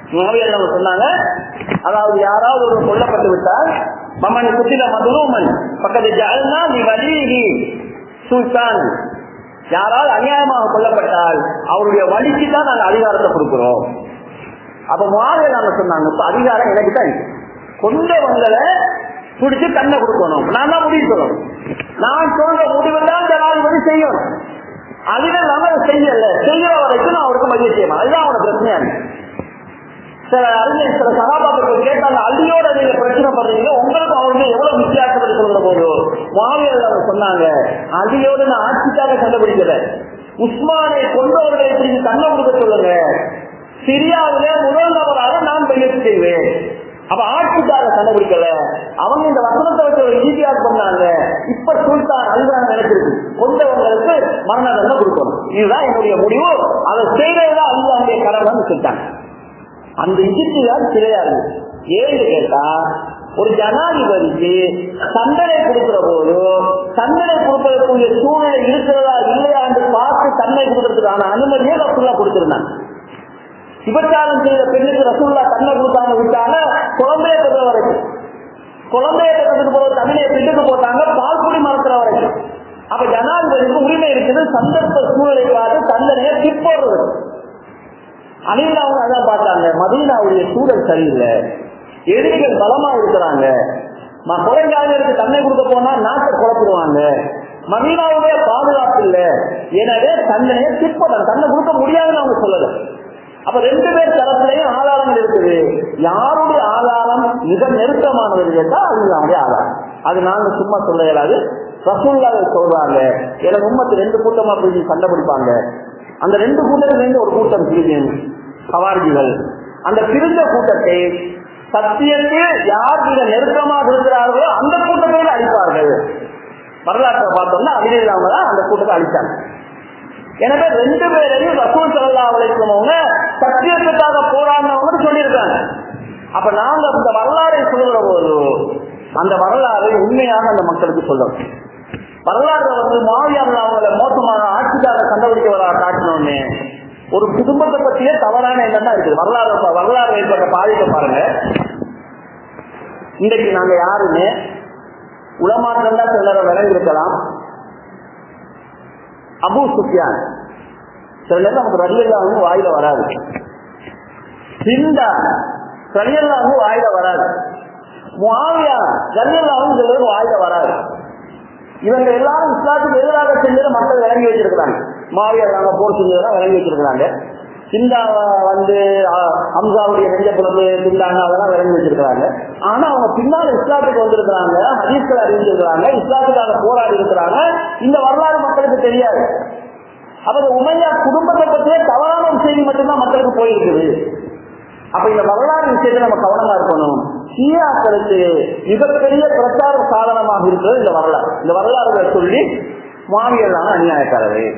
முகாவியர் நம்ம சொன்னாங்க அதாவது யாராவது ஒரு கொல்லப்பட்டு விட்டால் மமன் குத்தில மதுரூமன் பக்கத்து ஜால்னா நீ வலி சுல்தான் யாரால் அநியாயமாக கொல்லப்பட்டால் அவருடைய வழிக்கு தான் நாங்கள் அதிகாரத்தை கொடுக்கிறோம் அப்ப மாதிரி நாங்க சொன்னாங்க இப்ப அதிகாரம் எனக்கு தான் இருக்கு. கொண்டவங்களை பிடிச்சு கண்ணை கொடுக்கணும் நான் தான் முடிவு சொல்லணும் நான் சொல்ற முடிவு தான் ஜனாதிபதி செய்யணும் அதுல இல்லாம அதை செய்யல செய்யற வரைக்கும் நான் அவருக்கு மதிய செய்யணும் அதுதான் அவனோட பிரச்சனையா இருக்கு சில அறிஞர் சில சகாபாக்கள் கேட்டாங்க அள்ளியோட நீங்க பிரச்சனை பண்றீங்க உங்களுக்கு அவருக்கு எவ்வளவு வித்தியாசம் இருக்கிற போது மாவியர் அவங்க சொன்னாங்க அள்ளியோடு நான் ஆட்சிக்காக கண்டுபிடிக்கல உஸ்மானை கொண்டவர்களை பிடிச்சு கண்ணை கொடுக்க சொல்லுங்க சிரியாவிலே முதல் நபராக நான் பயிற்சி செய்வேன் அப்ப ஆட்சிக்காக கண்டுபிடிக்கல அவங்க இந்த வசனத்தை வச்சு ஒரு ஈஸியாக பண்ணாங்க இப்ப சுல்தான் அதுதான் நினைச்சிருக்கு கொண்டவங்களுக்கு மரண தண்டனை கொடுக்கணும் இதுதான் என்னுடைய முடிவு அதை செய்யறதுதான் அல்லாவுடைய கடமைன்னு சொல்லிட்டாங்க அந்த இஜிப்து தான் சிறையா இருக்கு ஏன்னு கேட்டா ஒரு ஜனாதிபதிக்கு தண்டனை கொடுக்கிற போது தண்டனை கொடுக்கறதுக்குரிய சூழ்நிலை இருக்கிறதா இல்லையா என்று பார்த்து தண்டனை கொடுக்கறதுக்கான அனுமதியை ரசுல்லா கொடுத்திருந்தாங்க விபச்சாரம் செய்த பெண்ணுக்கு ரசுல்லா தண்டனை கொடுத்தாங்க விட்டாங்க குழந்தைய பெற வரைக்கும் குழந்தைய பெற்றதுக்கு போது தமிழைய பெண்ணுக்கு போட்டாங்க பால்குடி மறக்கிற வரைக்கும் அப்ப ஜனாதிபதிக்கு உரிமை இருக்குது சந்தர்ப்ப சூழலை பார்த்து தண்டனையை பிற்போடுறது அணில் அவங்க அதான் பார்த்தாங்க மதீனாவுடைய சூழல் சரியில்லை எதிரிகள் பலமா இருக்கிறாங்க குறைஞ்சாளருக்கு தன்னை கொடுக்க போனா நாட்டை குழப்பிடுவாங்க மதீனாவுடைய பாதுகாப்பு இல்ல எனவே தண்டனையை பிற்போட்டாங்க தன்னை கொடுக்க முடியாதுன்னு அவங்க சொல்லல அப்ப ரெண்டு பேர் தரப்புலையும் ஆதாரங்கள் இருக்குது யாருடைய ஆதாரம் மிக நெருக்கமானது கேட்டா அதுதான் ஆதாரம் அது நாங்க சும்மா சொல்ல இயலாது ரசூல்லாவை சொல்றாங்க எனக்கு உண்மத்து ரெண்டு கூட்டமா பிரிஞ்சு சண்டை பிடிப்பாங்க அந்த ரெண்டு கூட்டத்திலிருந்து ஒரு கூட்டம் பிரியும் சவாரிகள் அந்த பிரிந்த கூட்டத்தை சத்தியத்தில் யார் மிக நெருக்கமாக இருக்கிறார்களோ அந்த கூட்டத்தையும் அழிப்பார்கள் வரலாற்றை பார்த்தோம்னா அதில் இல்லாம தான் அந்த கூட்டத்தை அழிச்சாங்க எனவே ரெண்டு பேரையும் ரசூல் சல்லா அழைக்கிறவங்க சத்தியத்துக்காக போராடினவங்க சொல்லியிருக்காங்க அப்ப நாங்க அந்த வரலாறை சொல்லுகிற போது அந்த வரலாறை உண்மையாக அந்த மக்களுக்கு சொல்லணும் வரலாறு வந்து மாவியார் அவங்கள மோசமான ஆட்சிக்காக கண்டுபிடிக்க காட்டினோன்னு ஒரு குடும்பத்தை பற்றியே தவறான எண்ணம் தான் இருக்குது வரலாறு வரலாறு ஏற்பட்ட பாதிக்க பாருங்க இன்றைக்கு நாங்க யாருமே உளமாற்றம் தான் சிலரை விளங்கி இருக்கலாம் அபு சுஃபியான் சில நேரம் நமக்கு ரலியல்லாவும் வாயில வராது சிந்தா ரலியல்லாவும் வாயில வராது முவாவியா ரலியல்லாவும் சில பேர் வாயில வராது இவங்க எல்லாரும் இஸ்லாத்துக்கு எதிராக செஞ்சதை மக்கள் விளங்கி வச்சிருக்கிறாங்க மாவியா நாங்க போர் செஞ்சதெல்லாம் விளங்கி வச்சிருக்கிறாங்க சிந்தா வந்து ஹம்சாவுடைய நெஞ்ச பிறப்பு சிந்தாங்க அதெல்லாம் விளங்கி வச்சிருக்கிறாங்க ஆனா அவங்க பின்னால் இஸ்லாத்துக்கு வந்திருக்கிறாங்க ஹதீஸ்களை அறிஞ்சிருக்கிறாங்க இஸ்லாத்துக்காக போராடி இருக்கிறாங்க இந்த வரலாறு மக்களுக்கு தெரியாது அப்ப இந்த உமையா குடும்பத்தை பற்றியே தவறான ஒரு செய்தி மட்டும்தான் மக்களுக்கு போயிருக்குது அப்ப இந்த வரலாறு விஷயத்தை நம்ம கவனமா இருக்கணும் ஷியாக்களுக்கு மிகப்பெரிய பிரச்சார சாதனமாக இருக்கிறது இந்த வரலாறு இந்த வரலாறுகளை சொல்லி மாவியலான அநியாயக்காரரு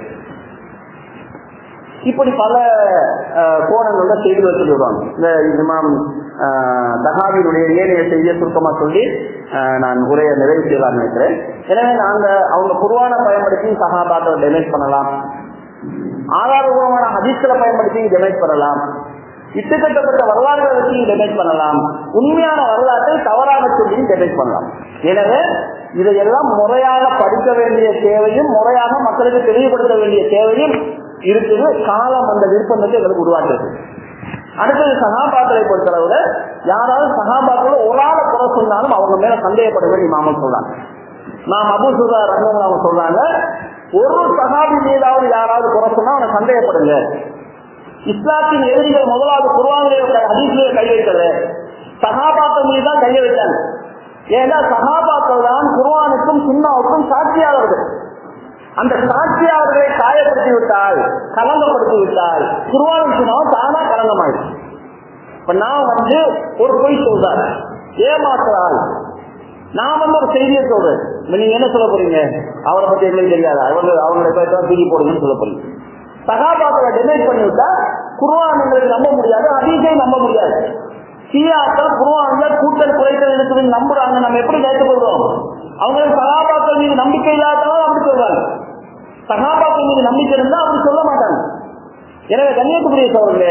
இப்படி பல கோணங்கள்ல செய்திகள் சொல்லிடுவாங்க இந்த இமாம் தகாவினுடைய ஏனைய செய்தியை சுருக்கமா சொல்லி நான் உரையை நிறைவு செய்யலாம் நினைக்கிறேன் எனவே நாங்க அவங்க குருவான பயன்படுத்தி சகாபாத்தை டெமேஜ் பண்ணலாம் ஆதாரபூர்வமான ஹதீஸ்களை பயன்படுத்தி டெமேஜ் பண்ணலாம் இட்டுக்கட்டப்பட்ட வரலாறுகளை வச்சு டெமேஜ் பண்ணலாம் உண்மையான வரலாற்றை தவறாக சொல்லி டெமேஜ் பண்ணலாம் எனவே இதையெல்லாம் முறையாக படிக்க வேண்டிய தேவையும் முறையாக மக்களுக்கு தெளிவுபடுத்த வேண்டிய தேவையும் இருக்குது காலம் அந்த நிர்பந்தத்தை எங்களுக்கு உருவாக்குறது அடுத்தது சகாபாக்களை பொறுத்தளவுல யாராவது சகாபாக்கள் ஒரு ஆளை குறை சொன்னாலும் அவங்க மேல சந்தேகப்பட வேண்டிய மாமன் சொல்றாங்க நாம் அபு சுதா ரங்கங்கள் அவங்க சொல்றாங்க ஒரு சகாபி மீதாவது யாராவது குறை சொன்னா அவனை சந்தேகப்படுங்க இஸ்லாத்தின் எதிரிகள் முதலாவது குருவானிலே அதிசய கை வைத்தது சகாபாக்கள் மீது தான் கையை வைத்தாங்க ஏன்னா சகாபாக்கள் தான் குருவானுக்கும் சுண்ணாவுக்கும் சாட்சியாளர்கள் அந்த சாட்சியாளர்களை காயப்படுத்தி விட்டால் கலங்கப்படுத்தி விட்டால் குருவானும் சுண்ணாவும் தானா கலங்கமாயிடுச்சு இப்ப நான் வந்து ஒரு பொய் சொல்றாரு ஏமாத்துறாள் நான் வந்து ஒரு செய்தியை சொல்றேன் இப்ப நீங்க என்ன சொல்ல போறீங்க அவரை பத்தி எங்களுக்கு தெரியாது அவங்க அவங்களை பத்தி தூக்கி போடுங்கன்னு சொல்ல போறீங்க சகாபாக்களை டெமேஜ் பண்ணி விட்டா குருவான் எங்களுக்கு நம்ப முடியாது அதிகை நம்ப முடியாது சியாக்கள் குருவான்ல கூட்டல் குறைத்தல் இருக்குதுன்னு நம்புறாங்க நம்ம எப்படி ஏற்றுக்கொள்றோம் அவங்களுக்கு சகாபாக்கள் மீது நம்பிக்கை இல்லாதவங்க அப்படி சொல்றாங்க சகாபாக்கள் மீது நம்பிக்கை இருந்தா அப்படி சொல்ல மாட்டாங்க எனவே கன்னியாகுமரி சோழர்களே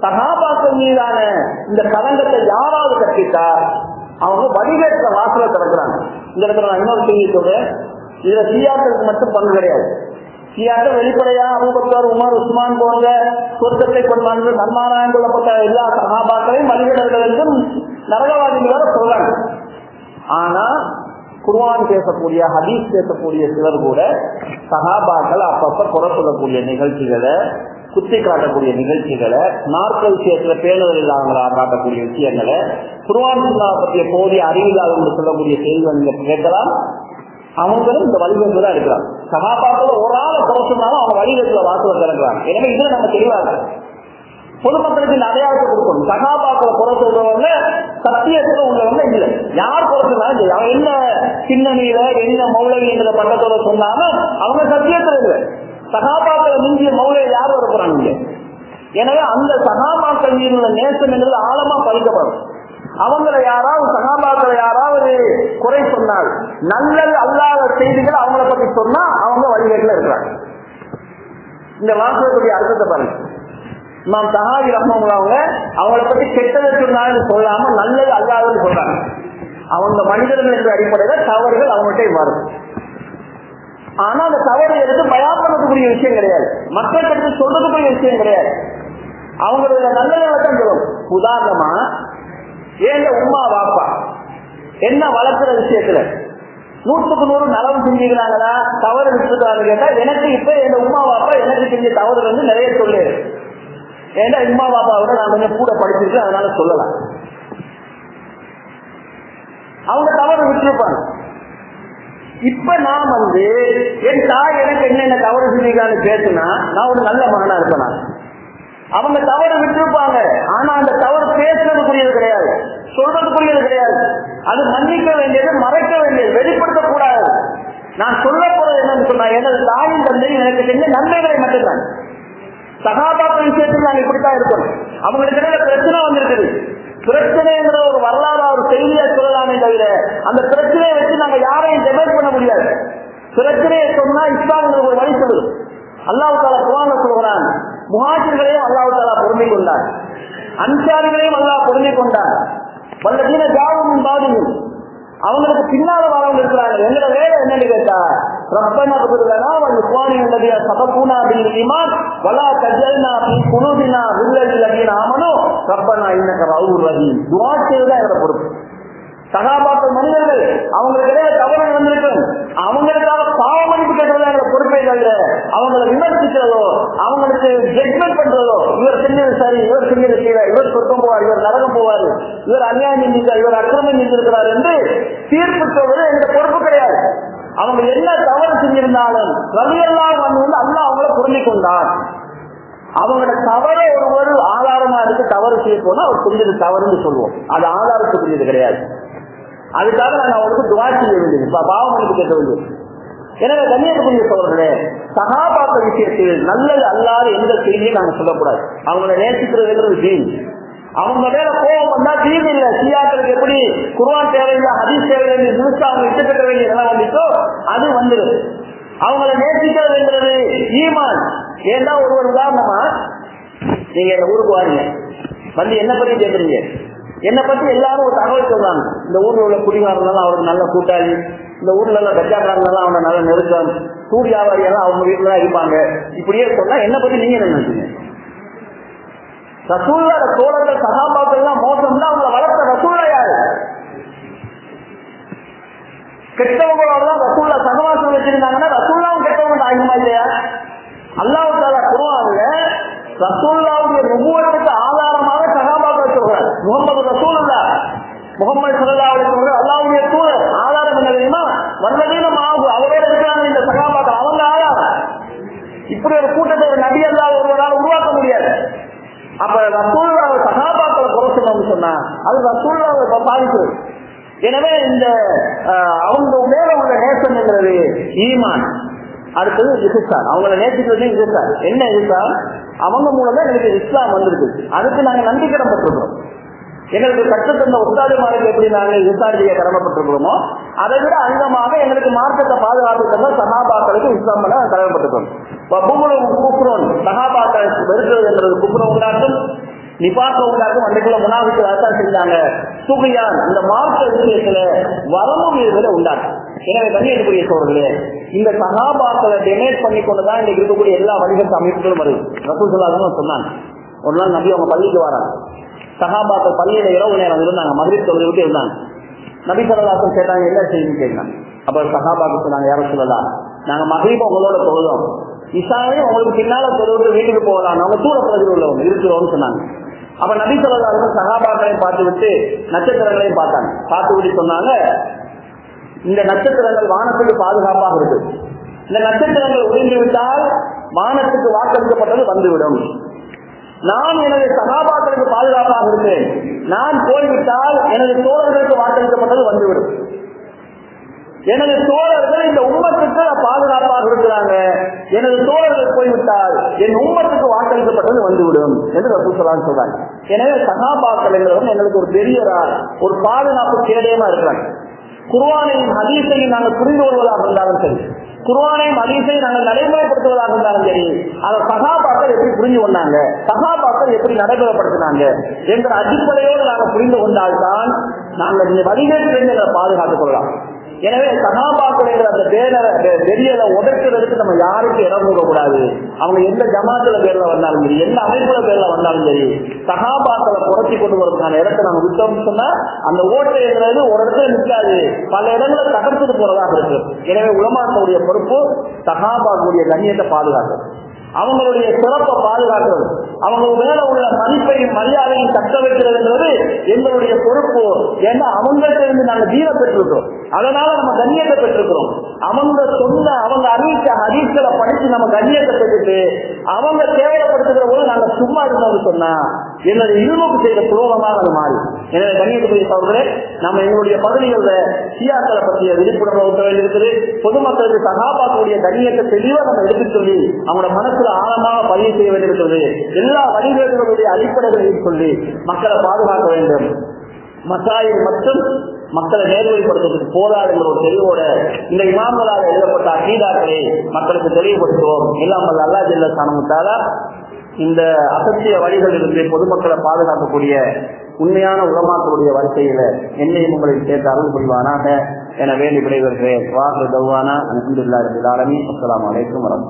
சகாபாக்கள் மீதான இந்த கலங்கத்தை யாராவது கட்டிட்டா அவங்க வடிகட்ட வாசல திறக்கிறாங்க இந்த இடத்துல நான் இன்னொரு செய்தி சொல்றேன் இதுல சியாக்களுக்கு மட்டும் பங்கு கிடையாது சியாக்கள் வெளிப்படையா அபுபக்கர் உமர் உஸ்மான் போன்ற சொர்க்கத்தை கொண்டாண்டு நன்மாராயம் கொள்ளப்பட்ட எல்லா சகாபாக்களையும் வழிகடர்கள் என்றும் நரகவாதிகளோட சொல்றாங்க ஆனா குர்வான் பேசக்கூடிய ஹதீஸ் பேசக்கூடிய சிலர் கூட சகாபாக்கள் அப்பப்ப குறை சொல்லக்கூடிய நிகழ்ச்சிகளை குத்தி காட்டக்கூடிய நிகழ்ச்சிகளை நாட்கள் விஷயத்துல பேணுதல் இல்லாதவங்களா காட்டக்கூடிய விஷயங்களை குர்வான் சுல்லாவை பற்றிய போதிய அறிவில்லாதவங்க சொல்லக்கூடிய செய்திகள் நீங்க கேட்கலாம் அவங்களும் இந்த வழிகளுக்கு தான் இருக்கிறாங்க சகாபாக்கள் ஒரு ஆளை குறை சொன்னாலும் அவங்க வழிகளுக்குள்ள வாசல திறக்கிறாங்க எனவே இதுல நம்ம தெளிவாக பொதுமக்களுக்கு இந்த அடையாளத்தை கொடுக்கணும் சகாபாக்களை குறை சொல்றவங்க சத்தியத்துல உள்ளவங்க இல்ல யார் குறை சொன்னாலும் சரி. அவன் என்ன பின்னணியில என்ன மௌலவிங்கிற பட்டத்தோட சொன்னாலும் அவங்க சத்தியத்துல இல்ல சகாபாக்களை மிஞ்சிய மௌலை யார் வர போறாங்க இங்க? எனவே அந்த சகாபாக்கள் மீது உள்ள நேசம் என்பது ஆழமா பதிக்கப்படும் அவங்களை யாராவது சகாபாக்களை யாராவது குறை சொன்னால் நல்லது அல்லாத செய்திகள் அவங்கள பத்தி சொன்னா அவங்க வழிகேட்டில் இருக்கிறாங்க இந்த வாசகத்துடைய அர்த்தத்தை பாருங்க இமாம் சஹாபி ரஹ்மங்கள அவங்க அவங்கள பத்தி கெட்டதை சொன்னாலும் சொல்லாம நல்லது அல்லாதன்னு சொல்றாங்க அவங்க மனிதர்கள் என்ற அடிப்படையில தவறுகள் அவங்கள்ட்ட வரும் ஆனா அந்த தவறு எடுத்து பயம் பண்ணக்கூடிய விஷயம் கிடையாது மக்களுக்கு எடுத்து சொல்றதுக்குரிய விஷயம் கிடையாது அவங்களுடைய நல்லதை தான் சொல்லும் உதாரணமா ஏங்க உமா வாப்பா என்ன வளர்க்கிற விஷயத்துல நூற்றுக்கு நூறு நலவு செஞ்சுக்கிறாங்களா தவறு விட்டுருக்காங்க கேட்டா எனக்கு இப்ப என் உமா வாப்பா எனக்கு செஞ்ச தவறு வந்து நிறைய சொல்லு ஏன்னா உமா பாப்பாவோட நான் கொஞ்சம் கூட படிச்சிருக்கேன் அதனால சொல்லலாம் அவங்க தவறு விட்டுருப்பாங்க இப்ப நான் வந்து என் தாய் எனக்கு என்னென்ன தவறு செஞ்சிருக்கான்னு பேசுனா நான் ஒரு நல்ல மகனா இருப்பேன் நான். அவங்க தவறு விட்டுருப்பாங்க ஆனா அந்த தவறு பேசுறதுக்குரியது கிடையாது சொல்றதுக்குரியது கிடையாது அது மன்னிக்க வேண்டியது மறைக்க வேண்டியது வெளிப்படுத்த கூடாது நான் சொல்ல போறது என்னன்னு சொன்னா எனது தாயின் தந்தையும் எனக்கு செஞ்ச நன்மைகளை மட்டும்தான் சகாபாக்கள் விஷயத்தில் நாங்க இப்படித்தான் இருக்கணும் அவங்களுக்கு இடையில பிரச்சனை வந்திருக்குது பிரச்சனைங்கிற ஒரு வரலாறு ஒரு செய்தியா சொல்லலாமே தவிர அந்த பிரச்சனையை வச்சு நாங்க யாரையும் டிபேட் பண்ண முடியாது பிரச்சனையை சொன்னா இஸ்லாம்ங்கிற ஒரு வழி சொல்லுது அல்லாஹ் தாலா குரான சொல்கிறான் முஹாஜிர்களையும் அல்லாஹ் தாலா பொருந்தி கொண்டார் அன்சாரிகளையும் அல்லாஹ் பொருந்தி கொண்டார் வல்லதீன ஜாவும் பாதியும் அவங்களுக்கு பின்னால வரவங்க இருக்கிறாங்க எங்களோட வேலை என்னன்னு கேட்டா ரப்பனா பதிலனா வல் இஸ்வானி உள்ளதிய சபகுனா பில் ஈமான் வலா தஜல்னா பி குலூபினா உள்ளதில் லதீன ஆமனு ரப்பனா இன்னக ரவுர் ரஹீம் துஆ செய்வதா என்னோட பொறுப்பு சகாபாக்கள் மனிதர்கள் அவங்களுக்கு இடையில தவறு வந்திருக்கு அவங்களுக்காக பாவ மன்னிப்பு கேட்டது எங்களை பொறுப்பை தவிர அவங்களை விமர்சிக்கிறதோ அவங்களுக்கு ஜட்மெண்ட் பண்றதோ இவர் செஞ்சது சரி இவர் செஞ்சது செய்யல இவர் சொர்க்கம் போவார் இவர் நரகம் போவார் இவர் அநியாயம் செஞ்சிருக்கார் இவர் அக்கிரமம் செஞ்சிருக்கிறார் என்று தீர்ப்பு சொல்வது எங்க பொறுப்பு கிடையாது அவங்க என்ன தவறு செஞ்சிருந்தாலும் ரவியெல்லாம் வந்து வந்து அல்லா அவங்கள புரிஞ்சு கொண்டார் அவங்களோட தவறை ஒருவர் ஆதாரமா எடுத்து தவறு செய்ய போனா அவர் செஞ்சது தவறுன்னு சொல்லுவோம் அது ஆதாரத்துக்குரியது கிடையாது அதுக்காக நாங்க அவங்களுக்கு துவா செய்ய வேண்டியது இப்ப பாவம் மன்னிப்பு கேட்க வேண்டியது எனவே கண்ணியத்துக்குரிய சோழர்களே சகாபாக்க விஷயத்தில் நல்லது அல்லாத எந்த செய்தியும் நாங்க சொல்லக்கூடாது அவங்கள நேசிக்கிறதுங்கிறது தீன் அவங்க மேல கோபம் வந்தா தீன் இல்ல சியாக்களுக்கு எப்படி குர்வான் தேவையில்லை ஹதீஸ் தேவையில்லை நிறுத்த அவங்க இஷ்டப்பட்ட வேண்டிய நிலை வந்துச்சோ அது வந்துடும் அவங்கள நேசிக்கிறதுங்கிறது ஈமான் ஏன்னா ஒரு ஒரு உதாரணமா நீங்க எங்க ஊருக்கு வாருங்க வந்து என்ன பத்தி கேக்குறீங்க என்னை பத்தி எல்லாரும் ஒரு தகவல் சொல்றாங்க இந்த ஊர்ல உள்ள குடிகாரங்கெல்லாம் அவருக்கு நல்ல கூட்டாளி இந்த ஊர்ல உள்ள கச்சாக்காரங்கெல்லாம் அவனை நல்ல நெருக்கம் கூடி வியாபாரி எல்லாம் அவங்க வீட்டுல தான் இருப்பாங்க இப்படியே சொன்னா என்ன பத்தி நீங்க என்ன நினைச்சீங்க ரசூல்லோட தோழர்கள் சகாபாக்கள் எல்லாம் மோசம்னா அவங்கள வளர்த்த ரசூல்லா யாரு கெட்டவங்களோட தான் ரசூல்லா சகவாசம் வச்சிருந்தாங்கன்னா ரசூல்லாவும் கெட்டவங்க ஆகுமா இல்லையா அல்லாஹ் தாலா குருவாங்க ரசூல்லாவுடைய நுபுவத்துக்கு ஆதாரமாக சகாபாக்கள் சொல்றார் முகமது ரசூல்லா முகமது சல்லா அவர்கள் அல்லாவுடைய தூதர் ஆதாரம் என்ன தெரியுமா வல்லதீனம் ஆகும் அவரோட இருக்கிறாங்க இந்த சகாபாக்கள் அவங்க ஆதாரம் இப்படி ஒரு கூட்டத்தை ஒரு நபி அல்லா ஒருவரால் உருவாக்க முடியாது அப்ப ரசூல்லாவை சகாபாக்களை குறை சொல்லணும்னு சொன்னா அது ரசூல்லாவை பாதிக்கிறது எனவே இந்த அஹ், அவங்க மேல உள்ள நேசம் என்கிறது ஈமான் அடுத்தது இசுசான் அவங்கள நேசிக்கிறது இசுசான் என்ன இசுசான் அவங்க மூலமா எங்களுக்கு இஸ்லாம் வந்திருக்கு அதுக்கு நாங்க நன்றி கடமைப்பட்டிருக்கிறோம் எங்களுக்கு கற்றுத்தந்த உஸ்தாதிமாருக்கு எப்படி நாங்க இஸ்லாம் செய்ய கடமைப்பட்டிருக்கிறோமோ அதை விட அங்கமாக எங்களுக்கு மார்க்கத்தை பாதுகாப்பு தந்த சகாபாக்களுக்கு இஸ்லாம் பண்ண கடமைப்பட்டிருக்கிறோம் குப்புரம் சகாபாக்கள் வெறுக்கிறது என்றது குப்புரம் உண்டாட்டும் நிபாக்க உண்டாக்கும் அன்றைக்குள்ள முனாவுக்கு அதான் செஞ்சாங்க சுகையான் இந்த மார்க்க விஷயத்துல வரம்பு மீறுதலை உண்டாக்கும் எனவே கண்ணியத்துக்குரிய சோழர்களே இந்த சகாபாக்களை டெனேட் பண்ணி கொண்டுதான் இன்னைக்கு இருக்கக்கூடிய எல்லா வழிகட்ட அமைப்புகளும் வருது ரசூல் சொல்லாதுன்னு சொன்னாங்க ஒரு நாள் நபி அவங்க பள்ளிக்கு வராங்க சகாபாக்கள் பள்ளியில இரவு நேரம் இருந்தாங்க மகிழ்ச்சி தொழில் விட்டு இருந்தாங்க நபி சொல்லலாசம் கேட்டாங்க என்ன செய்தி கேட்டாங்க அப்ப சகாபாக்கு சொன்னாங்க யாரும் சொல்லலாம் நாங்க மகிழ்ச்சி உங்களோட தொழுதோம் இசாவே உங்களுக்கு பின்னால தொழுவிட்டு வீட்டுக்கு போகலாம் அவங்க தூர பகுதியில் உள்ளவங்க இருக்கிறோம்னு சொன்னாங்க அப்ப நபி சொல்லலாசம் சகாபாக்களையும் பார்த்து விட்டு நட்சத்திரங்களையும் பார்த்தாங்க பார்த்து விட்டு சொன்னாங்க இந்த நட்சத்திரங்கள் வானத்துக்கு பாதுகாப்பாக இருக்கு இந்த நட்சத்திரங்கள் ஒதுங்கி விட்டால் வானத்துக்கு வாக்களிக்கப்பட்டது வந்துவிடும் நான் எனது சகாபாக்களுக்கு பாதுகாப்பாக இருந்தேன் நான் போய்விட்டால் எனது தோழர்களுக்கு வாக்களிக்கப்பட்டது வந்துவிடும் எனது தோழர்கள் இந்த உம்மத்துக்கு பாதுகாப்பாக இருக்கிறாங்க எனது தோழர்கள் போய்விட்டால் என் உம்மத்துக்கு வாக்களிக்கப்பட்டது வந்துவிடும் என்று ரசூசலான்னு சொல்றாங்க எனவே சகாபாக்கள் என்கிறவங்க எங்களுக்கு ஒரு பெரிய ஒரு பாதுகாப்பு கேடயமா இருக்கிறாங்க குர்வானையும் ஹதீஸையும் நாங்கள் புரிந்து கொள்வதாக இருந்தாலும் சரி குர்வானையும் ஹதீஸையும் நாங்கள் நடைமுறைப்படுத்துவதாக இருந்தாலும் சரி அதை சகாபாக்கள் எப்படி புரிந்து கொண்டாங்க சகாபாக்கள் எப்படி நடைமுறைப்படுத்தினாங்க என்ற அடிப்படையோடு நாங்கள் புரிந்து கொண்டால்தான் நாங்கள் இந்த வழிகேட்டிலிருந்து எங்களை பாதுகாத்துக் கொள்ளலாம் எனவே சகாபாக்கள் அந்த பேரை வெளியில உடைக்கிறதுக்கு நம்ம யாருக்கும் இடம் கொடுக்கக்கூடாது அவங்க எந்த ஜமாத்துல பேர்ல வந்தாலும் சரி எந்த அமைப்புல பேர்ல வந்தாலும் சரி சகாபாக்களை புரட்சி கொண்டு வரதுக்கான இடத்தை நம்ம விட்டோம் சொன்னா அந்த ஓட்டைங்கிறது ஒரு இடத்துல நிற்காது பல இடங்களை தகர்த்துட்டு போறதாக இருக்கு எனவே உலமாக்களுடைய பொறுப்பு சகாபாக்களுடைய கண்ணியத்தை பாதுகாக்கிறது அவங்களுடைய சிறப்பை பாதுகாக்கிறது அவங்க மேல உள்ள மதிப்பையும் மரியாதையும் தக்க வைக்கிறதுன்றது எங்களுடைய பொறுப்பு ஏன்னா அவங்கள்ட்ட இருந்து நாங்க தீர பெற்றிருக்கிறோம் அதனால நம்ம கண்ணியத்தை பெற்றிருக்கிறோம் அவங்க சொன்ன அவங்க அறிவிச்ச ஹதீஸ்களை படிச்சு நம்ம கண்ணியத்தை பெற்றுட்டு அவங்க தேவைப்படுத்துகிற போது நாங்க சும்மா இருந்தோம்னு சொன்னா என்னுடைய இருமுக்கு செய்த சுலோகமாக அது மாறி எனவே கண்ணியத்துக்குரிய சகோதரே நம்ம எங்களுடைய பகுதிகளில் சியாக்களை பற்றிய விழிப்புணர்வு ஊட்ட வேண்டியிருக்குது பொதுமக்களுக்கு சகாபாக்களுடைய கண்ணியத்தை தெளிவாக நம்ம எடுத்து சொல்லி அவங்களோட மனசுல ஆழமாக பதிவு செய்ய வேண்டியிருக்கிறது எல்லா வழிகேடுகளுடைய அடிப்படைகளையும் சொல்லி மக்களை பாதுகாக்க வேண்டும் மசாயில் மட்டும் மக்களை நேர்வழிப்படுத்துவதற்கு போதாதுங்கிற ஒரு தெளிவோட இந்த இமாம்களால் எழுதப்பட்ட அகீதாக்களை மக்களுக்கு தெளிவுபடுத்துவோம் எல்லாம் அல்லா ஜெல்ல சாணமுத்தாலா இந்த அசத்திய வழிகளிலிருந்து பொதுமக்களை பாதுகாக்கக்கூடிய உண்மையான உலமாக்களுடைய வரிசையில என்னையும் உங்களை சேர்த்து அருள் புரிவானாக என வேண்டி விடைபெறுகிறேன் வாக்கு தௌவானா அலமதுல்லா ரபில் ஆலமி அஸ்லாம் வலைக்கம் வரமத்து